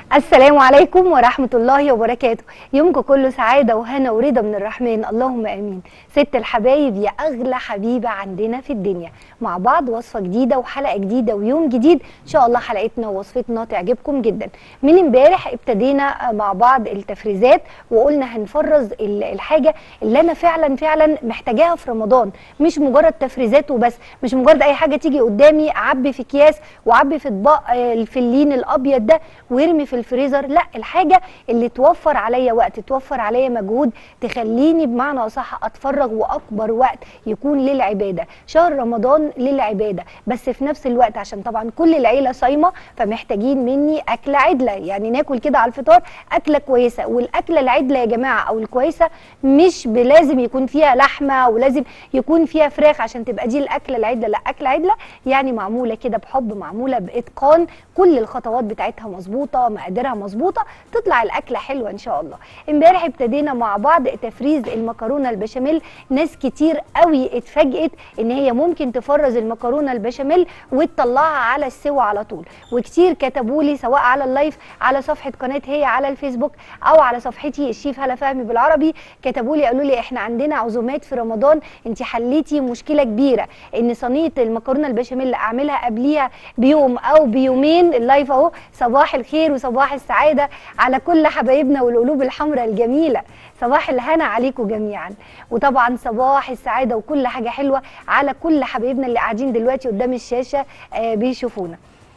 السلام عليكم ورحمة الله وبركاته يومكم كله سعادة وهنا ورضا من الرحمن اللهم امين ست الحبايب يا اغلى حبيبة عندنا في الدنيا مع بعض وصفة جديدة وحلقة جديدة ويوم جديد ان شاء الله حلقتنا ووصفتنا تعجبكم جدا من امبارح ابتدينا مع بعض التفريزات وقلنا هنفرز ال- الحاجة اللي انا فعلا فعلا محتاجاها في رمضان مش مجرد تفريزات وبس مش مجرد اي حاجة تيجي قدامي اعبي في اكياس واعبي في اطباق آه، الفلين الابيض ده وارمي في الفريزر لا الحاجه اللي توفر عليا وقت توفر عليا مجهود تخليني بمعنى اصح اتفرغ واكبر وقت يكون للعباده شهر رمضان للعباده بس في نفس الوقت عشان طبعا كل العيله صايمه فمحتاجين مني اكله عدله يعني ناكل كده على الفطار اكله كويسه والاكله العدله يا جماعه او الكويسه مش لازم يكون فيها لحمه ولازم يكون فيها فراخ عشان تبقى دي الاكله العدله لا اكله عدله يعني معموله كده بحب معموله باتقان كل الخطوات بتاعتها مظبوطه مقاديرها مظبوطه تطلع الاكله حلوه ان شاء الله امبارح ابتدينا مع بعض تفريز المكرونه البشاميل ناس كتير قوي اتفاجئت ان هي ممكن تفرز المكرونه البشاميل وتطلعها على السوا على طول وكتير كتبوا لي سواء على اللايف على صفحه قناه هي على الفيسبوك او على صفحتي الشيف هلا فهمي بالعربي كتبوا لي قالوا لي احنا عندنا عزومات في رمضان انت حليتي مشكله كبيره ان صينيه المكرونه البشاميل اعملها قبليها بيوم او بيومين اللايف اهو صباح الخير وصباح السعاده على كل حبايبنا والقلوب الحمراء الجميله صباح الهنا عليكم جميعا وطبعا صباح السعاده وكل حاجه حلوه على كل حبايبنا اللي قاعدين دلوقتي قدام الشاشه آه بيشوفونا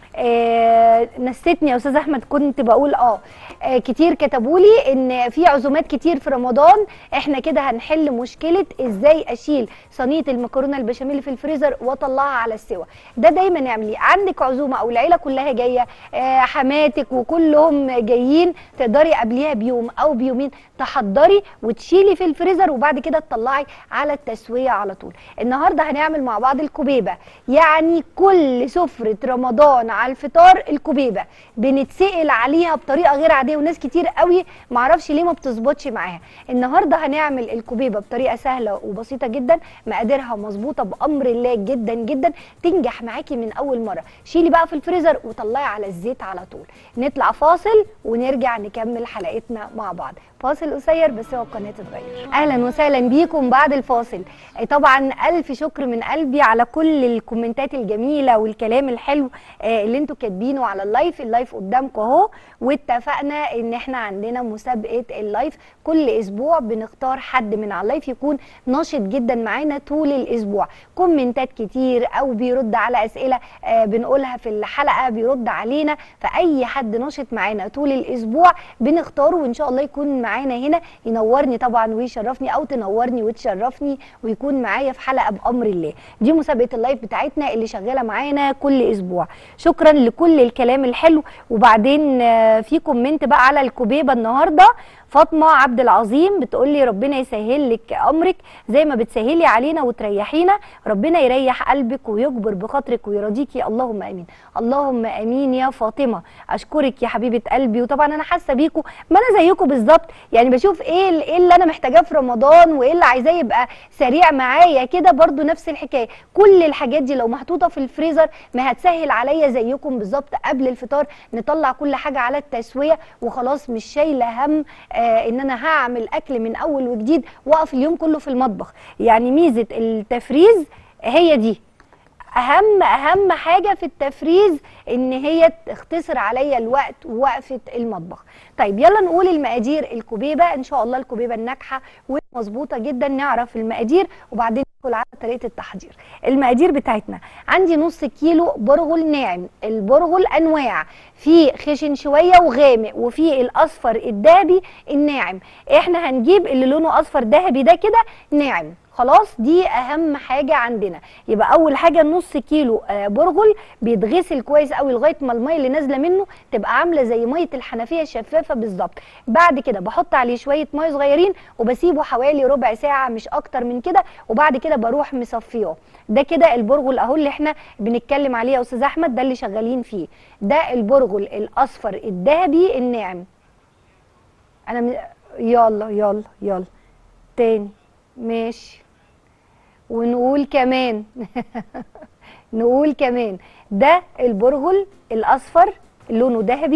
آه نسيتني يا استاذ احمد كنت بقول اه, آه كتير كتبوا لي ان في عزومات كتير في رمضان احنا كده هنحل مشكله ازاي اشيل صينيه المكرونه البشاميل في الفريزر واطلعها على السوا ده دايما اعمليه عندك عزومه او العيله كلها جايه آه حماتك وكلهم جايين تقدري قبليها بيوم او بيومين تحضري وتشيلي في الفريزر وبعد كده تطلعي على التسويه على طول النهارده هنعمل مع بعض الكوبيبه يعني كل سفره رمضان على الفطار الكوبيبه بنتسال عليها بطريقه غير عاديه وناس كتير قوي معرفش ليه ما بتظبطش معاها النهارده هنعمل الكوبيبه بطريقه سهله وبسيطه جدا مقاديرها مظبوطه بامر الله جدا جدا تنجح معاكي من اول مره شيلي بقى في الفريزر وطلعي على الزيت على طول نطلع فاصل ونرجع نكمل حلقتنا مع بعض فاصل قصير بس هو القناه تتغير اهلا وسهلا بيكم بعد الفاصل طبعا الف شكر من قلبي على كل الكومنتات الجميله والكلام الحلو آه، اللي انتوا كاتبينه على اللايف اللايف قدامكم اهو واتفقنا ان احنا عندنا مسابقه اللايف كل اسبوع بنختار حد من على اللايف يكون ناشط جدا معانا طول الاسبوع كومنتات كتير او بيرد على اسئله آه، بنقولها في الحلقه بيرد علينا فاي حد ناشط معانا طول الاسبوع بنختاره وان شاء الله يكون معانا هنا ينورني طبعا ويشرفني او تنورني وتشرفني ويكون معايا في حلقه بامر الله دي مسابقه اللايف بتاعتنا اللي شغاله معانا كل اسبوع شكرا لكل الكلام الحلو وبعدين آه، في كومنت بقى على الكوبيبه النهارده فاطمه عبد العظيم بتقول لي ربنا يسهل لك امرك زي ما بتسهلي علينا وتريحينا ربنا يريح قلبك ويجبر بخاطرك ويرضيكي اللهم امين اللهم امين يا فاطمه اشكرك يا حبيبه قلبي وطبعا انا حاسه بيكم ما انا زيكم بالظبط يعني بشوف ايه ال- ايه اللي انا محتاجاه في رمضان وايه اللي عايزاه يبقى سريع معايا كده برضو نفس الحكايه كل الحاجات دي لو محطوطه في الفريزر ما هتسهل عليا زيكم بالظبط قبل الفطار نطلع كل حاجه على التسويه وخلاص مش شايله هم آه ان انا هعمل اكل من اول وجديد واقف اليوم كله في المطبخ يعني ميزه التفريز هي دي اهم اهم حاجه في التفريز ان هي تختصر عليا الوقت ووقفه المطبخ طيب يلا نقول المقادير الكوبيبه ان شاء الله الكوبيبه الناجحه ومظبوطه جدا نعرف المقادير وبعدين ندخل على طريقه التحضير المقادير بتاعتنا عندي نص كيلو برغل ناعم البرغل انواع في خشن شويه وغامق وفي الاصفر الذهبي الناعم احنا هنجيب اللي لونه اصفر ذهبي ده كده ناعم خلاص دي اهم حاجه عندنا يبقى اول حاجه نص كيلو آه، برغل بيتغسل كويس قوي لغايه ما الميه اللي نازله منه تبقى عامله زي ميه الحنفيه الشفافه بالظبط بعد كده بحط عليه شويه ميه صغيرين وبسيبه حوالي ربع ساعه مش اكتر من كده وبعد كده بروح مصفيه ده كده البرغل اهو اللي احنا بنتكلم عليه يا استاذ احمد ده اللي شغالين فيه ده البرغل الاصفر الذهبي الناعم انا م... يلا يلا يلا تاني ماشي ونقول كمان نقول كمان ده البرغل الاصفر لونه ذهبي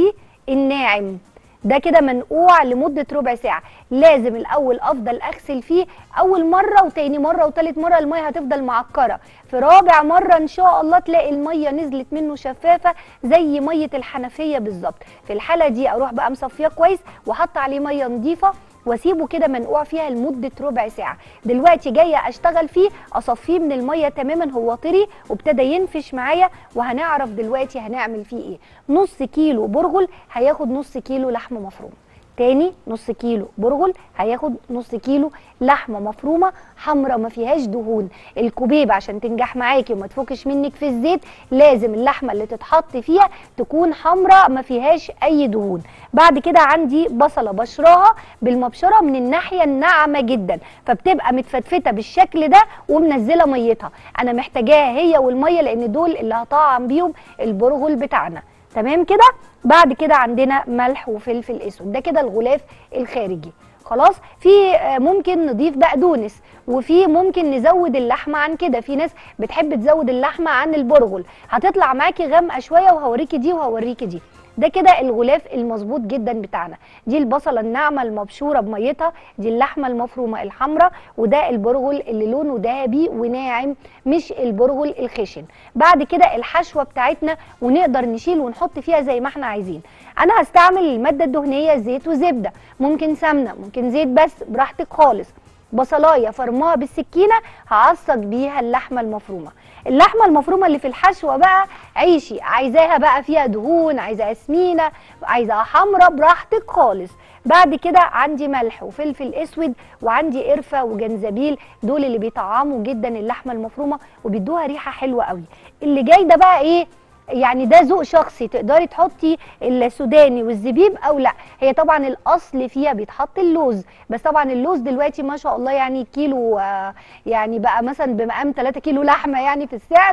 الناعم ده كده منقوع لمده ربع ساعه لازم الاول افضل اغسل فيه اول مره وتاني مره وتالت مره الميه هتفضل معكره في رابع مره ان شاء الله تلاقي الميه نزلت منه شفافه زي ميه الحنفيه بالظبط في الحاله دي اروح بقى مصفيه كويس واحط عليه ميه نظيفه واسيبه كده منقوع فيها لمده ربع ساعه دلوقتي جايه اشتغل فيه اصفيه من الميه تماما هو طري وابتدى ينفش معايا وهنعرف دلوقتي هنعمل فيه ايه نص كيلو برغل هياخد نص كيلو لحمه مفرومه تاني نص كيلو برغل هياخد نص كيلو لحمه مفرومه حمراء ما فيهاش دهون الكوبيب عشان تنجح معاكي وما تفكش منك في الزيت لازم اللحمه اللي تتحط فيها تكون حمراء ما فيهاش اي دهون بعد كده عندي بصله بشراها بالمبشره من الناحيه الناعمه جدا فبتبقى متفتفته بالشكل ده ومنزله ميتها انا محتاجاها هي والميه لان دول اللي هطعم بيهم البرغل بتاعنا تمام كده بعد كده عندنا ملح وفلفل اسود ده كده الغلاف الخارجي خلاص في آه، ممكن نضيف بقدونس وفي ممكن نزود اللحمه عن كده في ناس بتحب تزود اللحمه عن البرغل هتطلع معاكي غامقه شويه وهوريكي دي وهوريكي دي ده كده الغلاف المظبوط جدا بتاعنا دي البصله الناعمه المبشوره بميتها دي اللحمه المفرومه الحمراء وده البرغل اللي لونه ذهبي وناعم مش البرغل الخشن بعد كده الحشوه بتاعتنا ونقدر نشيل ونحط فيها زي ما احنا عايزين انا هستعمل الماده الدهنيه زيت وزبده ممكن سمنه ممكن زيت بس براحتك خالص بصلايه فرماها بالسكينه هعصج بيها اللحمه المفرومه اللحمه المفرومه اللي في الحشوه بقى عيشي عايزاها بقى فيها دهون عايزاها سمينه عايزاها حمراء براحتك خالص بعد كده عندي ملح وفلفل اسود وعندي قرفه وجنزبيل دول اللي بيطعموا جدا اللحمه المفرومه وبيدوها ريحه حلوه قوي اللي جاي ده بقى ايه يعني ده ذوق شخصي تقدري تحطي السوداني والزبيب او لا هي طبعا الاصل فيها بيتحط اللوز بس طبعا اللوز دلوقتي ما شاء الله يعني كيلو آه، يعني بقى مثلا بمقام 3 كيلو لحمه يعني في السعر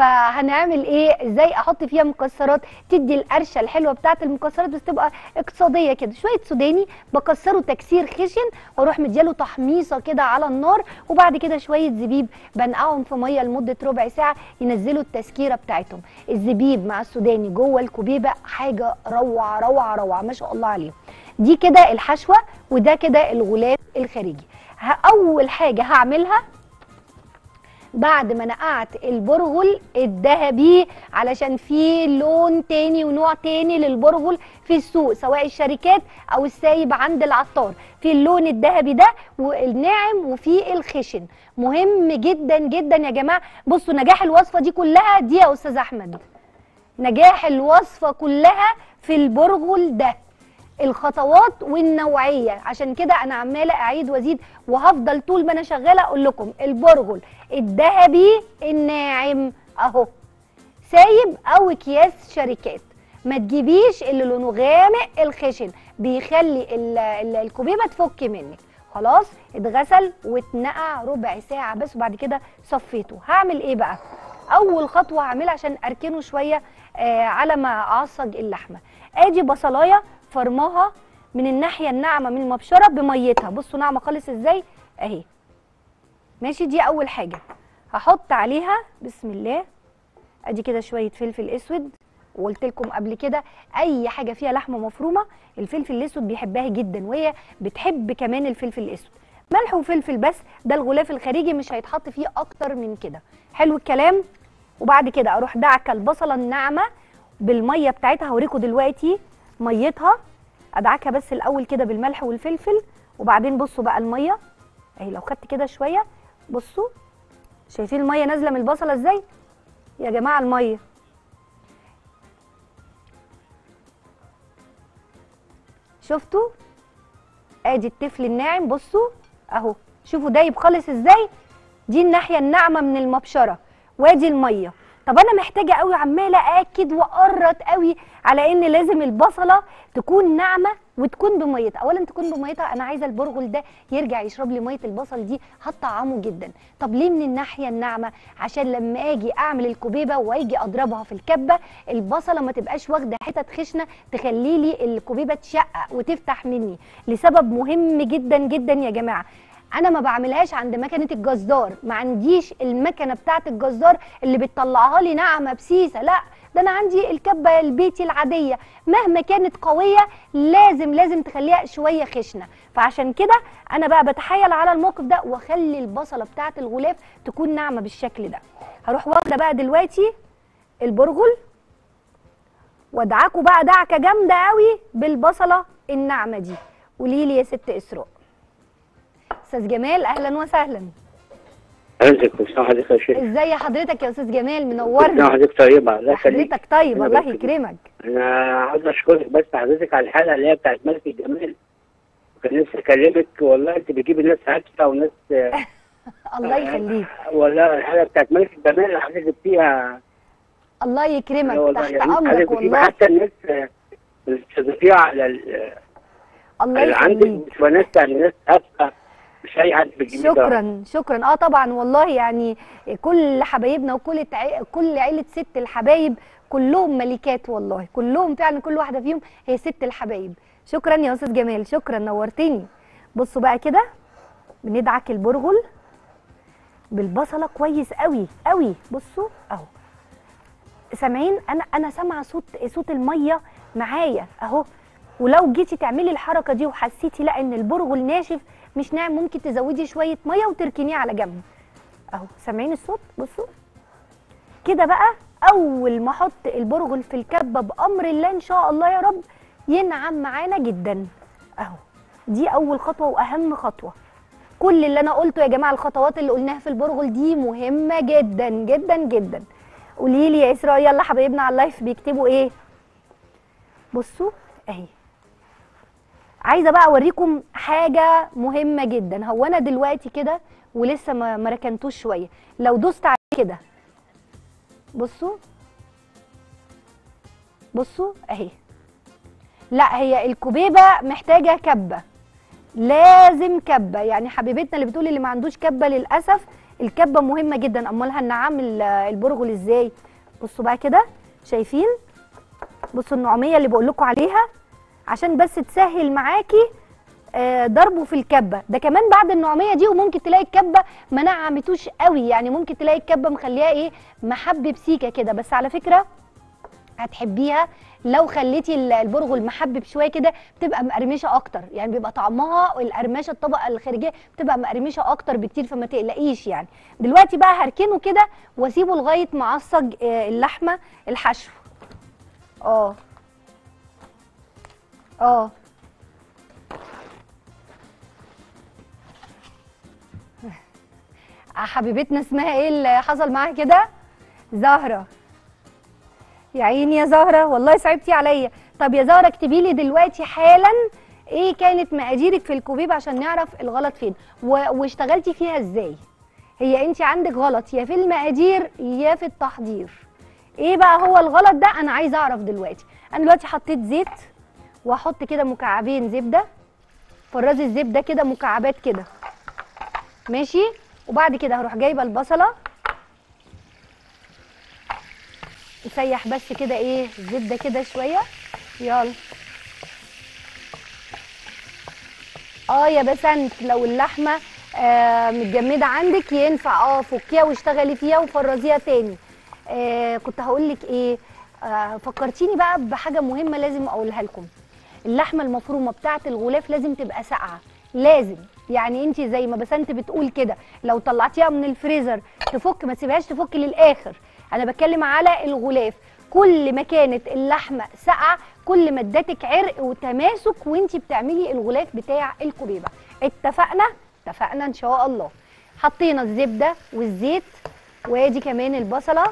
فهنعمل ايه ازاي احط فيها مكسرات تدي القرشه الحلوه بتاعه المكسرات بس تبقى اقتصاديه كده شويه سوداني بكسره تكسير خشن واروح مدياله تحميصه كده على النار وبعد كده شويه زبيب بنقعهم في ميه لمده ربع ساعه ينزلوا التسكيره بتاعتهم الزبيب مع السوداني جوه الكوبيبه حاجه روعه روعه روعه ما شاء الله عليهم دي كده الحشوه وده كده الغلاف الخارجي ه- اول حاجه هعملها بعد ما نقعت البرغل الذهبي علشان في لون تاني ونوع تاني للبرغل في السوق سواء الشركات او السايب عند العطار في اللون الذهبي ده والناعم وفي الخشن مهم جدا جدا يا جماعه بصوا نجاح الوصفه دي كلها دي يا استاذ احمد نجاح الوصفه كلها في البرغل ده الخطوات والنوعيه عشان كده انا عماله اعيد وازيد وهفضل طول ما انا شغاله اقول لكم البرغل الذهبي الناعم اهو سايب او اكياس شركات ما تجيبيش اللي لونه غامق الخشن بيخلي ال- ال- الكوبيبه تفك منك خلاص اتغسل واتنقع ربع ساعه بس وبعد كده صفيته هعمل ايه بقى اول خطوه هعملها عشان اركنه شويه آه على ما اعصج اللحمه ادي بصلايه فرماها من الناحيه الناعمه من المبشره بميتها بصوا ناعمه خالص ازاي اهي ماشي دي اول حاجه هحط عليها بسم الله ادي كده شويه فلفل اسود وقلت لكم قبل كده اي حاجه فيها لحمه مفرومه الفلفل الاسود بيحبها جدا وهي بتحب كمان الفلفل الاسود ملح وفلفل بس ده الغلاف الخارجي مش هيتحط فيه اكتر من كده حلو الكلام وبعد كده اروح دعكه البصله الناعمه بالميه بتاعتها هوريكم دلوقتي ميتها ادعكها بس الاول كده بالملح والفلفل وبعدين بصوا بقى الميه اهي لو خدت كده شويه بصوا شايفين الميه نازله من البصله ازاي يا جماعه الميه شفتوا ادي التفل الناعم بصوا اهو شوفوا دايب خالص ازاي دي الناحيه الناعمه من المبشره وادي الميه طب انا محتاجه قوي عماله اكد واقرط قوي على ان لازم البصله تكون ناعمه وتكون بميتها اولا تكون بميتها انا عايزه البرغل ده يرجع يشرب لي ميه البصل دي هتطعمه جدا طب ليه من الناحيه الناعمه عشان لما اجي اعمل الكوبيبه واجي اضربها في الكبه البصله ما تبقاش واخده حتت خشنه تخلي لي الكوبيبه تشقق وتفتح مني لسبب مهم جدا جدا يا جماعه انا ما بعملهاش عند مكنه الجزار ما عنديش المكنه بتاعه الجزار اللي بتطلعها لي ناعمه بسيسه لا ده انا عندي الكبه البيتي العاديه مهما كانت قويه لازم لازم تخليها شويه خشنه فعشان كده انا بقى بتحايل على الموقف ده واخلي البصله بتاعه الغلاف تكون ناعمه بالشكل ده هروح واخده بقى دلوقتي البرغل وادعكوا بقى دعكه جامده قوي بالبصله الناعمه دي قولي لي يا ست اسراء استاذ جمال اهلا وسهلا عندك وسام حضرتك يا شيخ ازاي حضرتك يا استاذ جمال وسام منورنا حضرتك طيبة الله يخليك حضرتك طيب أنا الله بس- يكرمك أنا عاوز أشكرك بس حضرتك على الحلقة اللي هي بتاعت ملك الجمال كان نفسي أكلمك والله أنت بتجيب الناس عكسة وناس الله يخليك والله الحلقة بتاعت ملك الجمال اللي حضرتك جبتيها الله يكرمك والله تحت يعني امرك حضرتك بتجيب والله حتى الناس اللي بتستضيفيها على ال- الله اللي عندك يخليك بتبقى ناس يعني ناس أفقى مش أي حد بتجيبيه ده. شكرا شكرا اه طبعا والله يعني كل حبايبنا وكل تع... كل عيله ست الحبايب كلهم ملكات والله كلهم فعلا كل واحده فيهم هي ست الحبايب شكرا يا استاذ جمال شكرا نورتني بصوا بقى كده بندعك البرغل بالبصله كويس قوي قوي بصوا اهو سامعين انا انا سامعه صوت صوت الميه معايا اهو ولو جيتي تعملي الحركه دي وحسيتي لا ان البرغل ناشف مش ناعم ممكن تزودي شويه ميه وتركنيه على جنب اهو سامعين الصوت بصوا كده بقى اول ما احط البرغل في الكبه بامر الله ان شاء الله يا رب ينعم معانا جدا اهو دي اول خطوه واهم خطوه كل اللي انا قلته يا جماعه الخطوات اللي قلناها في البرغل دي مهمه جدا جدا جدا قولي لي يا اسراء يلا حبايبنا على اللايف بيكتبوا ايه بصوا اهي عايزه بقى اوريكم حاجه مهمه جدا هو انا دلوقتي كده ولسه ما ما ركنتوش شويه لو دوست عليه كده بصوا بصوا اهي لا هي الكوبيبه محتاجه كبه لازم كبه يعني حبيبتنا اللي بتقول اللي ما عندوش كبه للاسف الكبه مهمه جدا امال هنعمل البرغل ازاي بصوا بقى كده شايفين بصوا النعوميه اللي بقول لكم عليها عشان بس تسهل معاكي آه، ضربه في الكبه ده كمان بعد النعوميه دي وممكن تلاقي الكبه ما نعمتوش قوي يعني ممكن تلاقي الكبه مخليها ايه محبب سيكه كده بس على فكره هتحبيها لو خليتي ال- البرغل محبب شويه كده بتبقى مقرمشه اكتر يعني بيبقى طعمها القرمشه الطبقه الخارجيه بتبقى مقرمشه اكتر بكتير فما تقلقيش يعني دلوقتي بقى هركنه كده واسيبه لغايه ما اعصج آه، اللحمه الحشو اه اه حبيبتنا اسمها ايه اللي حصل معاها كده زهره يا عيني يا زهره والله صعبتي عليا طب يا زهره اكتبي لي دلوقتي حالا ايه كانت مقاديرك في الكوبيب عشان نعرف الغلط فين و... واشتغلتي فيها ازاي هي انت عندك غلط يا في المقادير يا في التحضير ايه بقى هو الغلط ده انا عايزه اعرف دلوقتي انا دلوقتي حطيت زيت واحط كده مكعبين زبده فرازي الزبده كده مكعبات كده ماشي وبعد كده هروح جايبه البصله نسيح بس كده ايه الزبده كده شويه يلا اه يا بسنت لو اللحمه آه متجمده عندك ينفع اه فكيها واشتغلي فيها وفرزيها تاني آه كنت هقول لك ايه آه فكرتيني بقى بحاجه مهمه لازم اقولها لكم اللحمه المفرومه بتاعه الغلاف لازم تبقى ساقعه لازم يعني انت زي ما بسنت بتقول كده لو طلعتيها من الفريزر تفك ما تسيبهاش تفك للاخر انا بتكلم على الغلاف كل ما كانت اللحمه ساقعه كل ما ادتك عرق وتماسك وانت بتعملي الغلاف بتاع الكوبيبه اتفقنا اتفقنا ان شاء الله حطينا الزبده والزيت وادي كمان البصله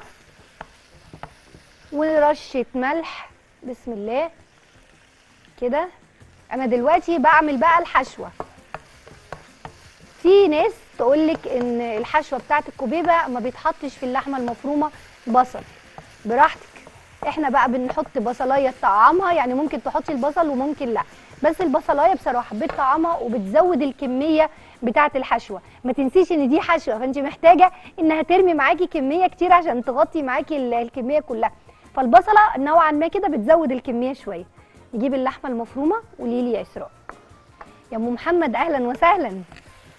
ورشه ملح بسم الله كده انا دلوقتي بعمل بقى الحشوه في ناس تقولك ان الحشوه بتاعت الكوبيبه ما بيتحطش في اللحمه المفرومه بصل براحتك احنا بقى بنحط بصلايه تطعمها يعني ممكن تحطي البصل وممكن لا بس البصلايه بصراحه بتطعمها وبتزود الكميه بتاعه الحشوه ما تنسيش ان دي حشوه فانت محتاجه انها ترمي معاكي كميه كتير عشان تغطي معاكي ال- الكميه كلها فالبصله نوعا ما كده بتزود الكميه شويه نجيب اللحمه المفرومه قولي لي يا اسراء يا ام محمد اهلا وسهلا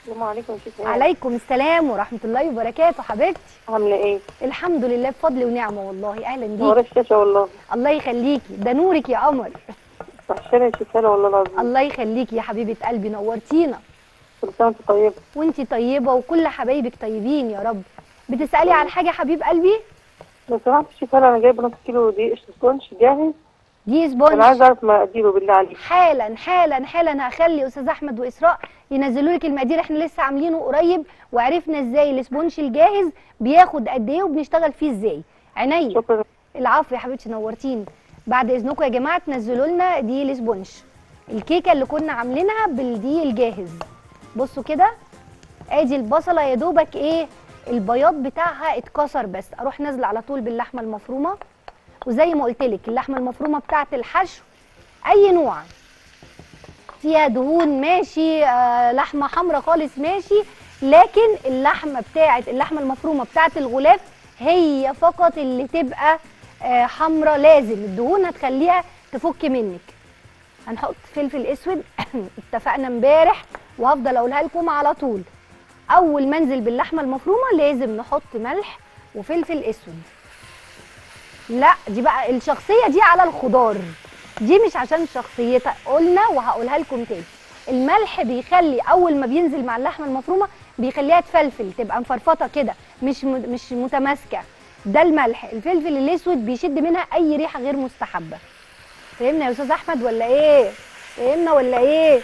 السلام عليكم كيف حالك؟ عليكم السلام ورحمه الله وبركاته حبيبتي عامله ايه؟ الحمد لله بفضل ونعمه والله اهلا نور بيكي الشاشه والله الله يخليكي ده نورك يا قمر وحشاني الشفاله والله العظيم الله يخليكي يا حبيبه قلبي نورتينا كل سنه وانت طيبه وانتي طيبه وكل حبايبك طيبين يا رب بتسالي على حاجه حبيب قلبي لو سمحت الشفاله انا جايبه نص كيلو دقيق سكونش جاهز دي انا سبونج عايزه اعرف مقاديره بالله عليك حالا حالا حالا هخلي استاذ احمد واسراء ينزلوا لك المقادير احنا لسه عاملينه قريب وعرفنا ازاي الاسبونج الجاهز بياخد قد ايه وبنشتغل فيه ازاي عينيا شكرا العفو يا حبيبتي نورتيني بعد اذنكم يا جماعه تنزلوا لنا دي الاسبونج الكيكه اللي كنا عاملينها بالدقيق الجاهز بصوا كده ادي البصله يا دوبك ايه البياض بتاعها اتكسر بس اروح نازله على طول باللحمه المفرومه وزي ما قلت لك اللحمه المفرومه بتاعه الحشو اي نوع فيها دهون ماشي آه لحمه حمراء خالص ماشي لكن اللحمه بتاعه اللحمه المفرومه بتاعه الغلاف هي فقط اللي تبقى آه حمراء لازم الدهون هتخليها تفك منك هنحط فلفل اسود اتفقنا امبارح وهفضل اقولها لكم على طول اول ما انزل باللحمه المفرومه لازم نحط ملح وفلفل اسود لا دي بقى الشخصيه دي على الخضار دي مش عشان شخصيتها قلنا وهقولها لكم تاني الملح بيخلي اول ما بينزل مع اللحمه المفرومه بيخليها تفلفل تبقى مفرفطه كده مش م- مش متماسكه ده الملح الفلفل الاسود بيشد منها اي ريحه غير مستحبه فهمنا يا استاذ احمد ولا ايه فهمنا ولا ايه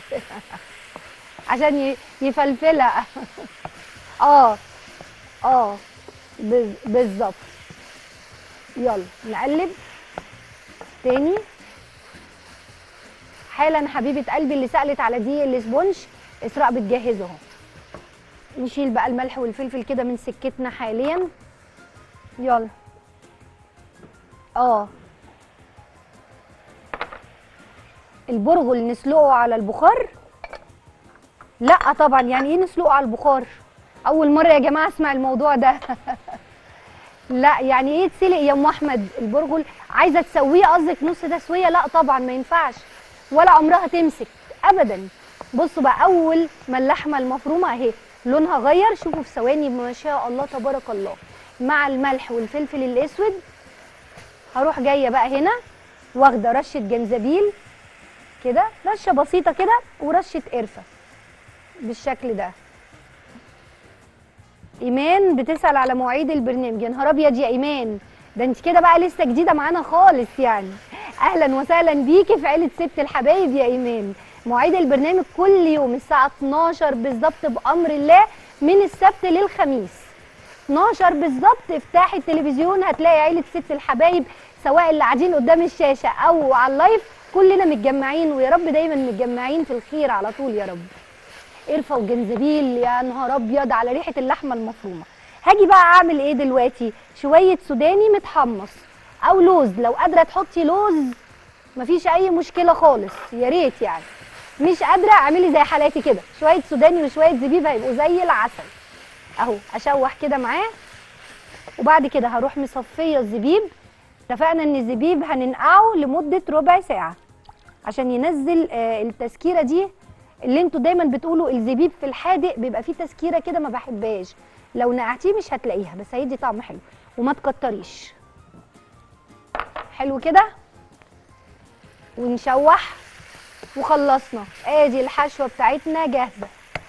عشان ي- يفلفلها اه اه بز- بالظبط يلا نقلب تاني حالا حبيبه قلبي اللي سالت على دي الاسبونج اسراء بتجهزه اهو نشيل بقى الملح والفلفل كده من سكتنا حاليا يلا اه البرغل نسلقه على البخار لا طبعا يعني ايه نسلقه على البخار اول مره يا جماعه اسمع الموضوع ده لا يعني ايه تسلق يا ام احمد البرغل عايزه تسويه قصدك نص تسويه لا طبعا ما ينفعش ولا عمرها تمسك ابدا بصوا بقى اول ما اللحمه المفرومه اهي لونها غير شوفوا في ثواني ما شاء الله تبارك الله مع الملح والفلفل الاسود هروح جايه بقى هنا واخده رشه جنزبيل كده رشه بسيطه كده ورشه قرفه بالشكل ده ايمان بتسال على مواعيد البرنامج يا نهار ابيض يا ايمان ده انت كده بقى لسه جديده معانا خالص يعني اهلا وسهلا بيكي في عيله ست الحبايب يا ايمان مواعيد البرنامج كل يوم الساعه 12 بالظبط بامر الله من السبت للخميس 12 بالظبط افتحي التلفزيون هتلاقي عيله ست الحبايب سواء اللي قاعدين قدام الشاشه او على اللايف كلنا متجمعين ويا رب دايما متجمعين في الخير على طول يا رب قرفه وجنزبيل يا نهار ابيض على ريحه اللحمه المفرومه هاجي بقى اعمل ايه دلوقتي شويه سوداني متحمص او لوز لو قادره تحطي لوز مفيش اي مشكله خالص يا ريت يعني مش قادره اعملي زي حالاتي كده شويه سوداني وشويه زبيب هيبقوا زي العسل اهو اشوح كده معاه وبعد كده هروح مصفيه الزبيب اتفقنا ان الزبيب هننقعه لمده ربع ساعه عشان ينزل آه، التسكيره دي اللي انتوا دايما بتقولوا الزبيب في الحادق بيبقى فيه تسكيره كده ما بحبهاش لو نقعتيه مش هتلاقيها بس هيدي طعم حلو وما تكتريش حلو كده ونشوح وخلصنا ادي الحشوه بتاعتنا جاهزه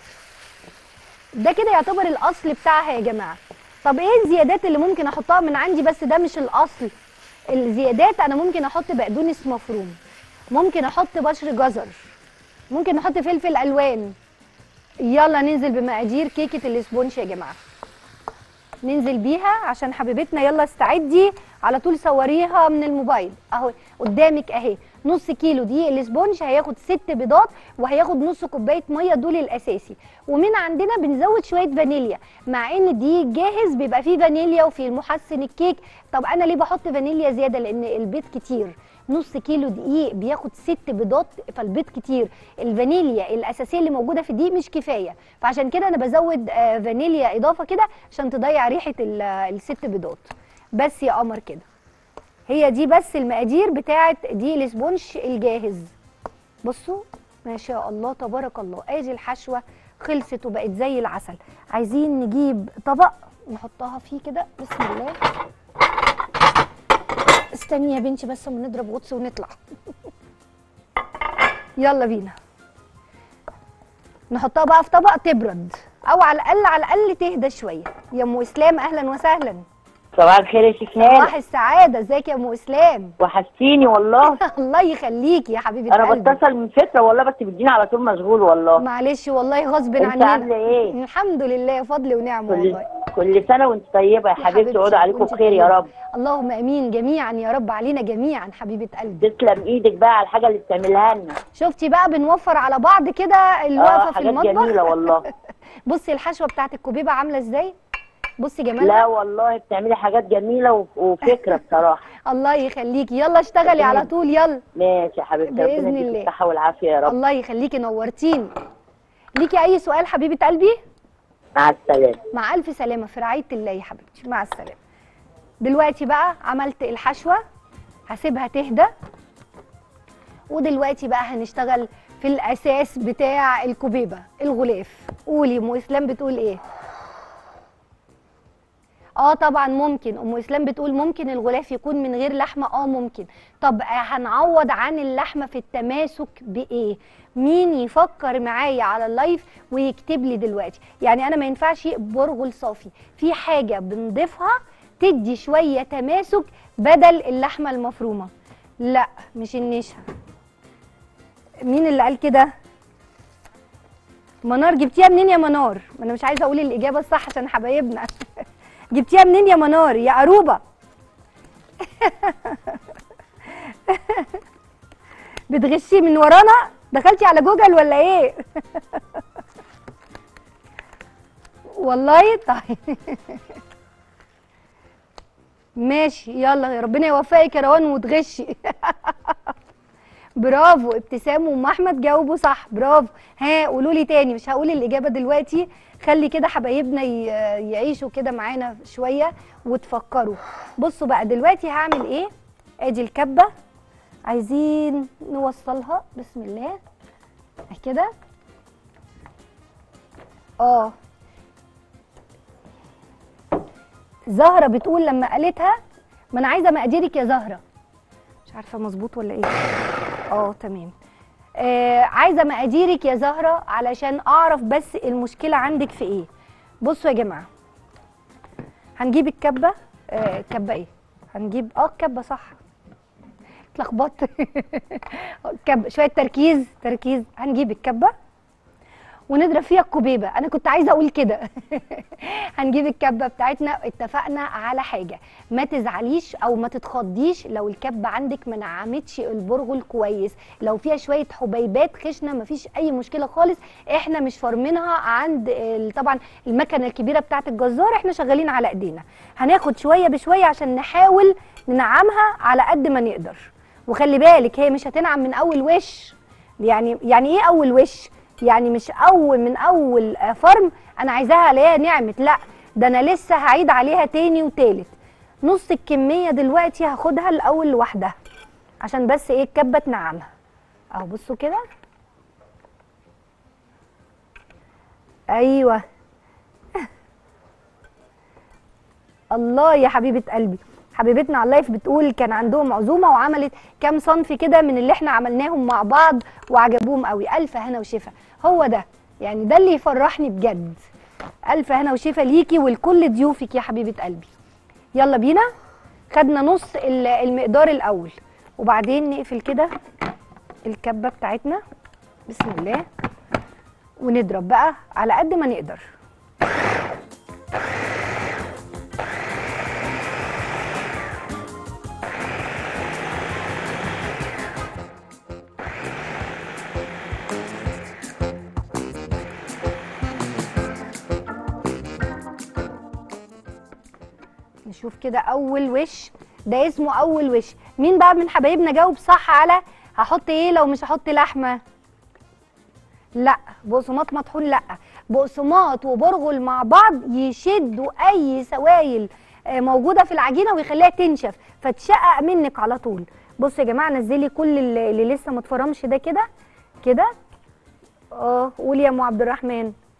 ده كده يعتبر الاصل بتاعها يا جماعه طب ايه الزيادات اللي ممكن احطها من عندي بس ده مش الاصل الزيادات انا ممكن احط بقدونس مفروم ممكن احط بشر جزر ممكن نحط فلفل الوان يلا ننزل بمقادير كيكه الاسبونش يا جماعه ننزل بيها عشان حبيبتنا يلا استعدي على طول صوريها من الموبايل اهو قدامك اهي نص كيلو دقيق الاسبونج هياخد ست بيضات وهياخد نص كوبايه ميه دول الاساسي ومن عندنا بنزود شويه فانيليا مع ان الدقيق جاهز بيبقى فيه فانيليا وفي محسن الكيك طب انا ليه بحط فانيليا زياده لان البيض كتير نص كيلو دقيق بياخد ست بيضات فالبيض كتير الفانيليا الاساسيه اللي موجوده في الدقيق مش كفايه فعشان كده انا بزود آه، فانيليا اضافه كده عشان تضيع ريحه ال- الست بيضات بس يا قمر كده هي دي بس المقادير بتاعه دي الاسبونش الجاهز بصوا ما شاء الله تبارك الله ادي الحشوه خلصت وبقت زي العسل عايزين نجيب طبق نحطها فيه كده بسم الله استني يا بنتي بس اما نضرب غطس ونطلع يلا بينا نحطها بقى في طبق تبرد او على الاقل على الاقل تهدى شويه يا ام اسلام اهلا وسهلا صباح الخير يا شيخ صباح السعاده ازيك يا ام اسلام وحشتيني والله الله يخليكي يا حبيبه انا قلبي بتصل من فتره والله بس بتديني على طول مشغول والله معلش والله غصب انت عننا عامله ايه الحمد لله فضل ونعمه كل والله كل سنه وانت طيبه يا يا حبيبتي اقعدوا عليكم وانت بخير يا طيبة. رب اللهم امين جميعا يا رب علينا جميعا حبيبه قلبي تسلم ايدك بقى على الحاجه اللي بتعملها لنا شفتي بقى بنوفر على بعض كده الوقفه اه في حاجات المطبخ جميله والله بصي الحشوه بتاعت الكوبيبه عامله ازاي بصي جمالها لا والله بتعملي حاجات جميله و- وفكره بصراحه الله يخليكي يلا اشتغلي على طول يلا ماشي يا حبيبتي بإذن ربنا يديك الله. الصحه والعافيه يا رب الله يخليكي نورتيني ليكي اي سؤال حبيبه قلبي مع السلامه مع الف سلامه في رعايه الله يا حبيبتي مع السلامه دلوقتي بقى عملت الحشوه هسيبها تهدى ودلوقتي بقى هنشتغل في الاساس بتاع الكوبيبه الغلاف قولي ام اسلام بتقول ايه اه طبعا ممكن ام اسلام بتقول ممكن الغلاف يكون من غير لحمه اه ممكن طب آه، هنعوض عن اللحمه في التماسك بايه مين يفكر معايا على اللايف ويكتب لي دلوقتي يعني انا ما ينفعش برغل صافي في حاجه بنضيفها تدي شويه تماسك بدل اللحمه المفرومه لا مش النشا مين اللي قال كده منار جبتيها منين يا منار ما انا مش عايزه اقول الاجابه الصح عشان حبايبنا جبتيها منين يا منار يا قروبه بتغشي من ورانا دخلتي على جوجل ولا ايه والله طيب ماشي يلا يا ربنا يوفقك يا روان وتغشي برافو ابتسام وام احمد جاوبوا صح برافو ها قولوا لي تاني مش هقول الاجابه دلوقتي خلي كده حبايبنا ي- يعيشوا كده معانا شويه وتفكروا بصوا بقى دلوقتي هعمل ايه ادي الكبه عايزين نوصلها بسم الله كده اه زهره بتقول لما قالتها ما انا عايزه مقاديرك يا زهره مش عارفه مظبوط ولا ايه اه تمام آه عايزه مقاديرك يا زهره علشان اعرف بس المشكله عندك في ايه بصوا يا جماعه هنجيب الكبه آه كبه ايه هنجيب اه الكبه صح اتلخبطت كبه شويه تركيز تركيز هنجيب الكبه ونضرب فيها الكوبيبه انا كنت عايزه اقول كده هنجيب الكبه بتاعتنا اتفقنا على حاجه ما تزعليش او ما تتخضيش لو الكبه عندك ما نعمتش البرغل كويس لو فيها شويه حبيبات خشنه ما فيش اي مشكله خالص احنا مش فارمينها عند ال- طبعا المكنه الكبيره بتاعه الجزار احنا شغالين على ايدينا هناخد شويه بشويه عشان نحاول ننعمها على قد ما نقدر وخلي بالك هي مش هتنعم من اول وش يعني يعني ايه اول وش يعني مش اول من اول آه، فرم انا عايزاها الاقيها نعمت لا ده انا لسه هعيد عليها تاني وتالت نص الكميه دلوقتي هاخدها الاول لوحدها عشان بس ايه الكبه تنعمها اهو بصوا كده ايوه الله يا حبيبه قلبي حبيبتنا على اللايف بتقول كان عندهم عزومه وعملت كام صنف كده من اللي احنا عملناهم مع بعض وعجبوهم قوي الف هنا وشفا هو ده يعني ده اللي يفرحني بجد الف هنا وشفا ليكي ولكل ضيوفك يا حبيبه قلبي يلا بينا خدنا نص ال- المقدار الاول وبعدين نقفل كده الكبه بتاعتنا بسم الله ونضرب بقى على قد ما نقدر نشوف كده اول وش ده اسمه اول وش مين بقى من حبايبنا جاوب صح على هحط ايه لو مش هحط لحمه لا بقسماط مطحون لا بقسماط وبرغل مع بعض يشدوا اي سوائل آه، موجوده في العجينه ويخليها تنشف فتشقق منك على طول بصوا يا جماعه نزلي كل اللي اللي لسه ما اتفرمش ده كده كده اه قولي يا ام عبد الرحمن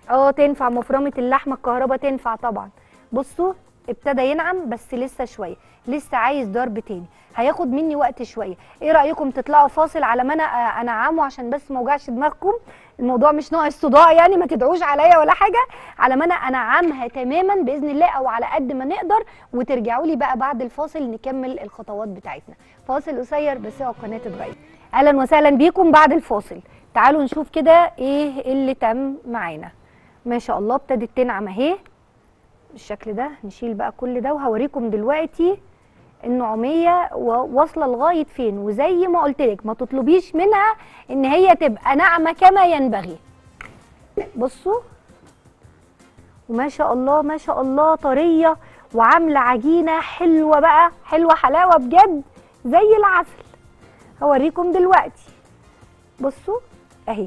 اه تنفع مفرمه اللحمه الكهرباء تنفع طبعا بصوا ابتدى ينعم بس لسه شويه لسه عايز ضرب تاني هياخد مني وقت شويه ايه رايكم تطلعوا فاصل على ما انا آه، انعمه عشان بس ما اوجعش دماغكم الموضوع مش ناقص صداع يعني ما تدعوش عليا ولا حاجه على ما انا انعمها تماما باذن الله او على قد ما نقدر وترجعوا لي بقى بعد الفاصل نكمل الخطوات بتاعتنا فاصل قصير بس اوعى القناه تتغير اهلا وسهلا بيكم بعد الفاصل تعالوا نشوف كده ايه اللي تم معانا ما شاء الله ابتدت تنعم اهي بالشكل ده نشيل بقى كل ده وهوريكم دلوقتي النعوميه و- واصله لغايه فين وزي ما قلت لك ما تطلبيش منها ان هي تبقى ناعمه كما ينبغي بصوا وما شاء الله ما شاء الله طريه وعامله عجينه حلوه بقى حلوه حلاوه بجد زي العسل هوريكم دلوقتي بصوا اهي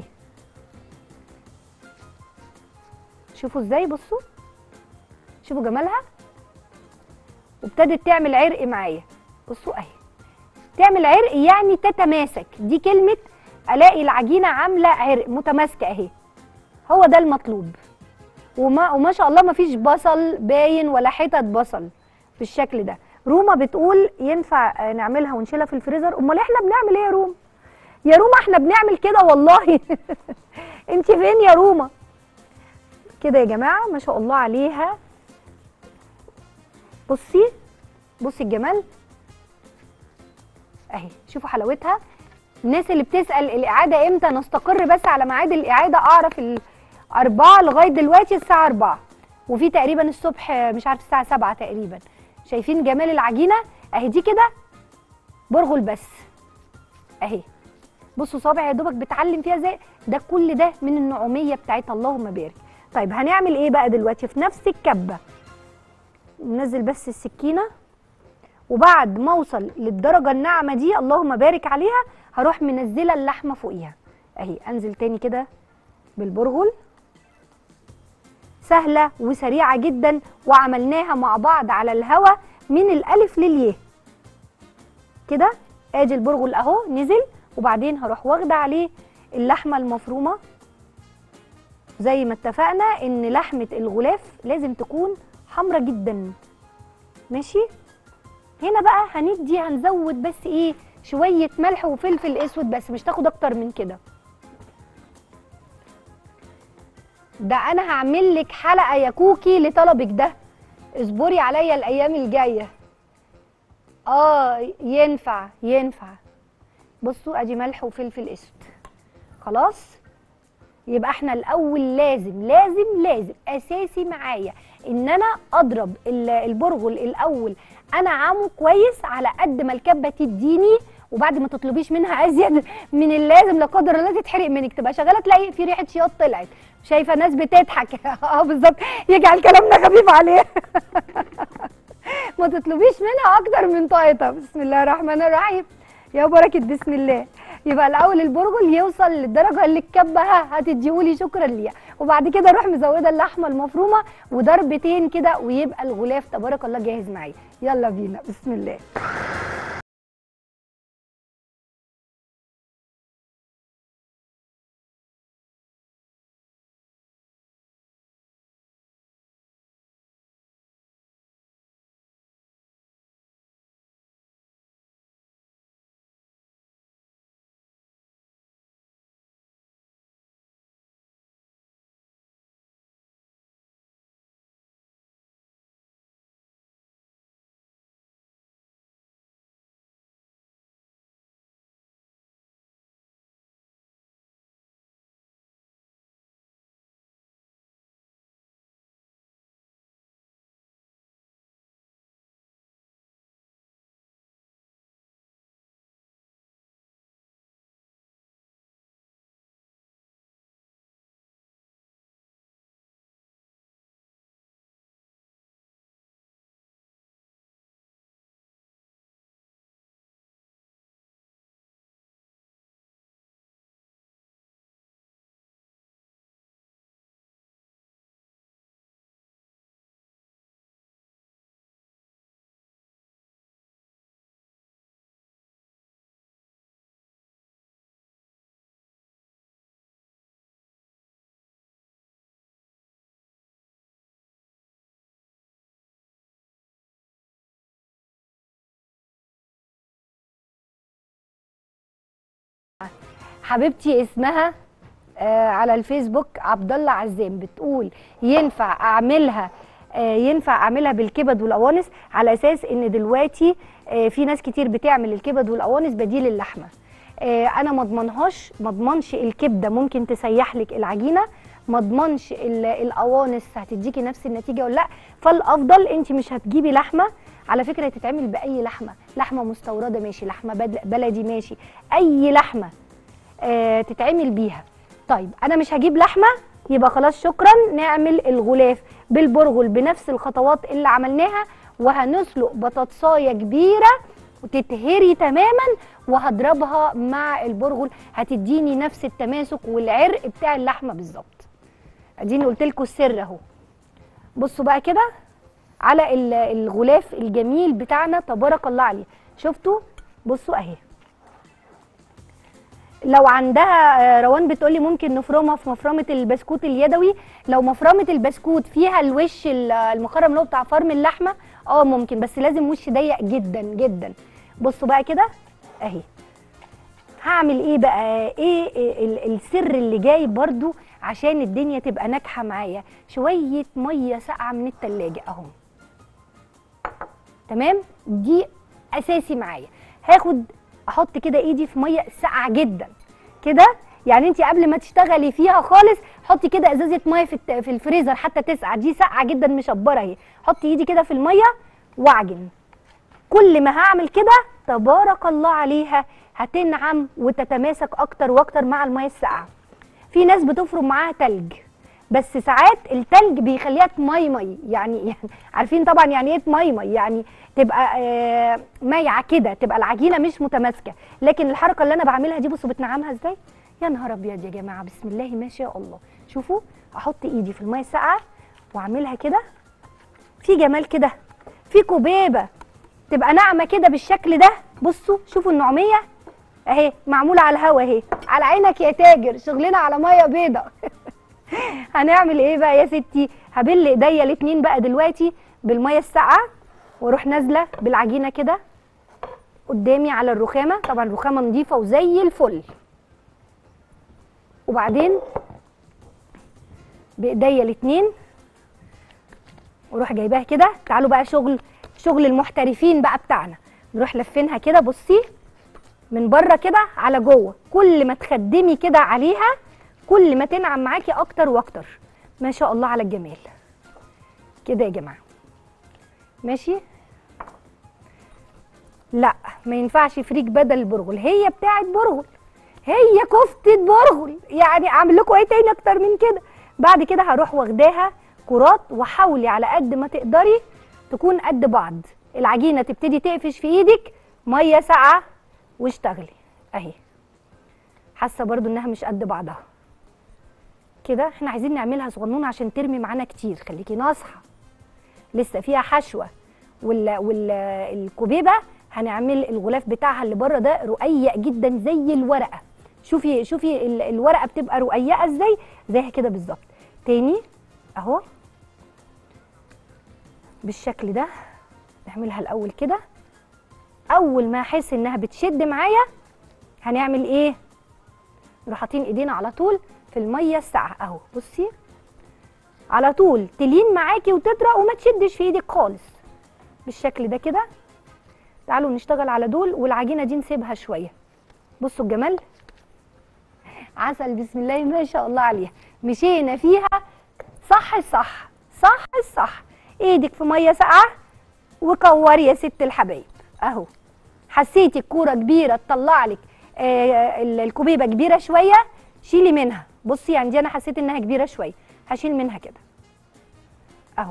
شوفوا ازاي بصوا شوفوا جمالها وابتدت تعمل عرق معايا بصوا اهي تعمل عرق يعني تتماسك دي كلمه الاقي العجينه عامله عرق متماسكه اهي هو ده المطلوب وما وما شاء الله ما فيش بصل باين ولا حتت بصل بالشكل ده روما بتقول ينفع آه، نعملها ونشيلها في الفريزر امال احنا بنعمل ايه يا روما يا روما احنا بنعمل كده والله انت فين يا روما كده يا جماعه ما شاء الله عليها بصي بصي الجمال اهي شوفوا حلاوتها الناس اللي بتسال الاعاده امتى نستقر بس على ميعاد الاعاده اعرف الاربعه لغايه دلوقتي الساعه 4 وفي تقريبا الصبح مش عارف الساعه 7 تقريبا شايفين جمال العجينه اهي دي كده برغل بس اهي بصوا صابع يا دوبك بتعلم فيها ازاي ده كل ده من النعوميه بتاعتها اللهم بارك طيب هنعمل ايه بقى دلوقتي في نفس الكبه ننزل بس السكينه وبعد ما اوصل للدرجه الناعمه دي اللهم بارك عليها هروح منزله اللحمه فوقيها اهي انزل تاني كده بالبرغل سهله وسريعه جدا وعملناها مع بعض على الهوا من الالف للياء كده ادي البرغل اهو نزل وبعدين هروح واخده عليه اللحمه المفرومه زي ما اتفقنا ان لحمه الغلاف لازم تكون حمرة جدا ماشي هنا بقى هندي هنزود بس ايه شويه ملح وفلفل اسود بس مش تاخد اكتر من كده ده انا هعمل لك حلقه يا كوكي لطلبك ده اصبري عليا الايام الجايه اه ينفع ينفع بصوا ادي ملح وفلفل اسود خلاص يبقى احنا الاول لازم لازم لازم اساسي معايا ان انا اضرب ال- البرغل الاول انعمه كويس على قد ما الكبه تديني وبعد ما تطلبيش منها ازيد من اللازم لا قدر الله تتحرق منك تبقى شغاله تلاقي في ريحه شياط طلعت شايفه ناس بتضحك اه بالظبط يجعل كلامنا خفيف عليه ما تطلبيش منها اكتر من طاقتها بسم الله الرحمن الرحيم يا بركه بسم الله يبقى الاول البرغل يوصل للدرجه اللي الكبه ها هتديهولي شكرا ليها وبعد كده اروح مزوده اللحمه المفرومه وضربتين كده ويبقى الغلاف تبارك الله جاهز معايا يلا بينا بسم الله حبيبتي اسمها آه على الفيسبوك عبد الله عزام بتقول ينفع اعملها آه ينفع اعملها بالكبد والقوانص على اساس ان دلوقتي آه في ناس كتير بتعمل الكبد والقوانص بديل اللحمه آه انا ما اضمنهاش ما اضمنش الكبده ممكن تسيح لك العجينه ما اضمنش ال- القوانص هتديكي نفس النتيجه ولا لا فالافضل انت مش هتجيبي لحمه على فكره تتعمل باي لحمه لحمه مستورده ماشي لحمه بد- بلدي ماشي اي لحمه آه تتعمل بيها طيب انا مش هجيب لحمه يبقى خلاص شكرا نعمل الغلاف بالبرغل بنفس الخطوات اللي عملناها وهنسلق بطاطسايه كبيره وتتهري تماما وهضربها مع البرغل هتديني نفس التماسك والعرق بتاع اللحمه بالظبط اديني قلت لكم السر اهو بصوا بقى كده على ال- الغلاف الجميل بتاعنا تبارك الله عليه شفتوا بصوا اهي لو عندها آه، روان بتقولي ممكن نفرمها في مفرمه البسكوت اليدوي لو مفرمه البسكوت فيها الوش ال- المخرم اللي هو بتاع فرم اللحمه اه ممكن بس لازم وش ضيق جدا جدا بصوا بقى كده اهي هعمل ايه بقى ايه ال- السر اللي جاي برضو عشان الدنيا تبقى ناجحه معايا شويه ميه ساقعه من التلاجة اهو تمام دي اساسي معايا هاخد احط كده ايدي في ميه ساقعه جدا كده يعني انت قبل ما تشتغلي فيها خالص حطي كده ازازه ميه في الت- في الفريزر حتى تسقع دي ساقعه جدا مشبره اهي حطي ايدي كده في الميه واعجن كل ما هعمل كده تبارك الله عليها هتنعم وتتماسك اكتر واكتر مع الميه الساقعه في ناس بتفرم معاها تلج بس ساعات التلج بيخليها تمي مي يعني يعني عارفين طبعا يعني ايه تمي مي يعني تبقى آه، مايعه كده تبقى العجينه مش متماسكه لكن الحركه اللي انا بعملها دي بصوا بتنعمها ازاي يا نهار ابيض يا جماعه بسم الله ما شاء الله شوفوا احط ايدي في الميه الساقعه واعملها كده في جمال كده في كوبيبه تبقى ناعمه كده بالشكل ده بصوا شوفوا النعوميه اهي معموله على الهوا اهي على عينك يا تاجر شغلنا على ميه بيضه هنعمل ايه بقى يا ستي هبل ايديا الاتنين بقى دلوقتي بالميه الساقعه واروح نازله بالعجينه كده قدامي على الرخامه طبعا الرخامه نظيفه وزي الفل وبعدين بايديا الاتنين واروح جايباها كده تعالوا بقى شغل شغل المحترفين بقى بتاعنا نروح لفينها كده بصي من بره كده على جوه كل ما تخدمي كده عليها كل ما تنعم معاكي اكتر واكتر ما شاء الله على الجمال كده يا جماعه ماشي لا ما ينفعش فريك بدل البرغل هي بتاعت برغل هي كفته برغل يعني اعمل لكم ايه تاني اكتر من كده بعد كده هروح واخداها كرات وحاولي على قد ما تقدري تكون قد بعض العجينه تبتدي تقفش في ايدك ميه ساقعه واشتغلي اهي حاسه برضو انها مش قد بعضها كده احنا عايزين نعملها صغنونه عشان ترمي معانا كتير خليكي ناصحه لسه فيها حشوه وال والكوبيبه هنعمل الغلاف بتاعها اللي بره ده رقيق جدا زي الورقه شوفي شوفي ال- الورقه بتبقى رقيقه ازاي زيها كده بالظبط تاني اهو بالشكل ده نعملها الاول كده اول ما احس انها بتشد معايا هنعمل ايه نروح حاطين ايدينا على طول في الميه الساقعه اهو بصي على طول تلين معاكي وتطرق وما تشدش في ايدك خالص بالشكل ده كده تعالوا نشتغل على دول والعجينه دي نسيبها شويه بصوا الجمال عسل بسم الله ما شاء الله عليها مشينا فيها صح الصح صح الصح ايدك في ميه ساقعه وكوري يا ست الحبايب اهو حسيتي الكوره كبيره تطلع لك آه ال- الكوبيبه كبيره شويه شيلي منها بصي يعني دي انا حسيت انها كبيره شويه هشيل منها كده اهو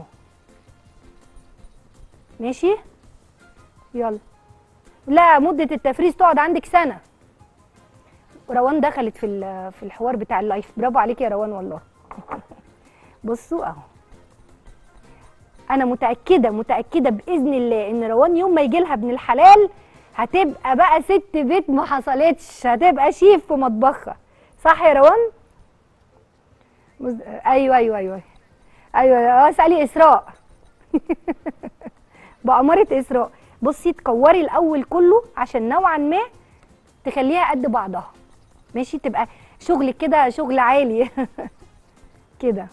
ماشي يلا لا مده التفريز تقعد عندك سنه روان دخلت في ال- في الحوار بتاع اللايف برافو عليكي يا روان والله بصوا اهو انا متاكده متاكده باذن الله ان روان يوم ما يجي لها ابن الحلال هتبقى بقى ست بيت ما حصلتش هتبقى شيف في مطبخها صح يا روان مز... ايوه ايوه ايوه ايوه اه اسالي اسراء بأمارة اسراء بصي تكوري الاول كله عشان نوعا ما تخليها قد بعضها ماشي تبقى شغل كده شغل عالي كده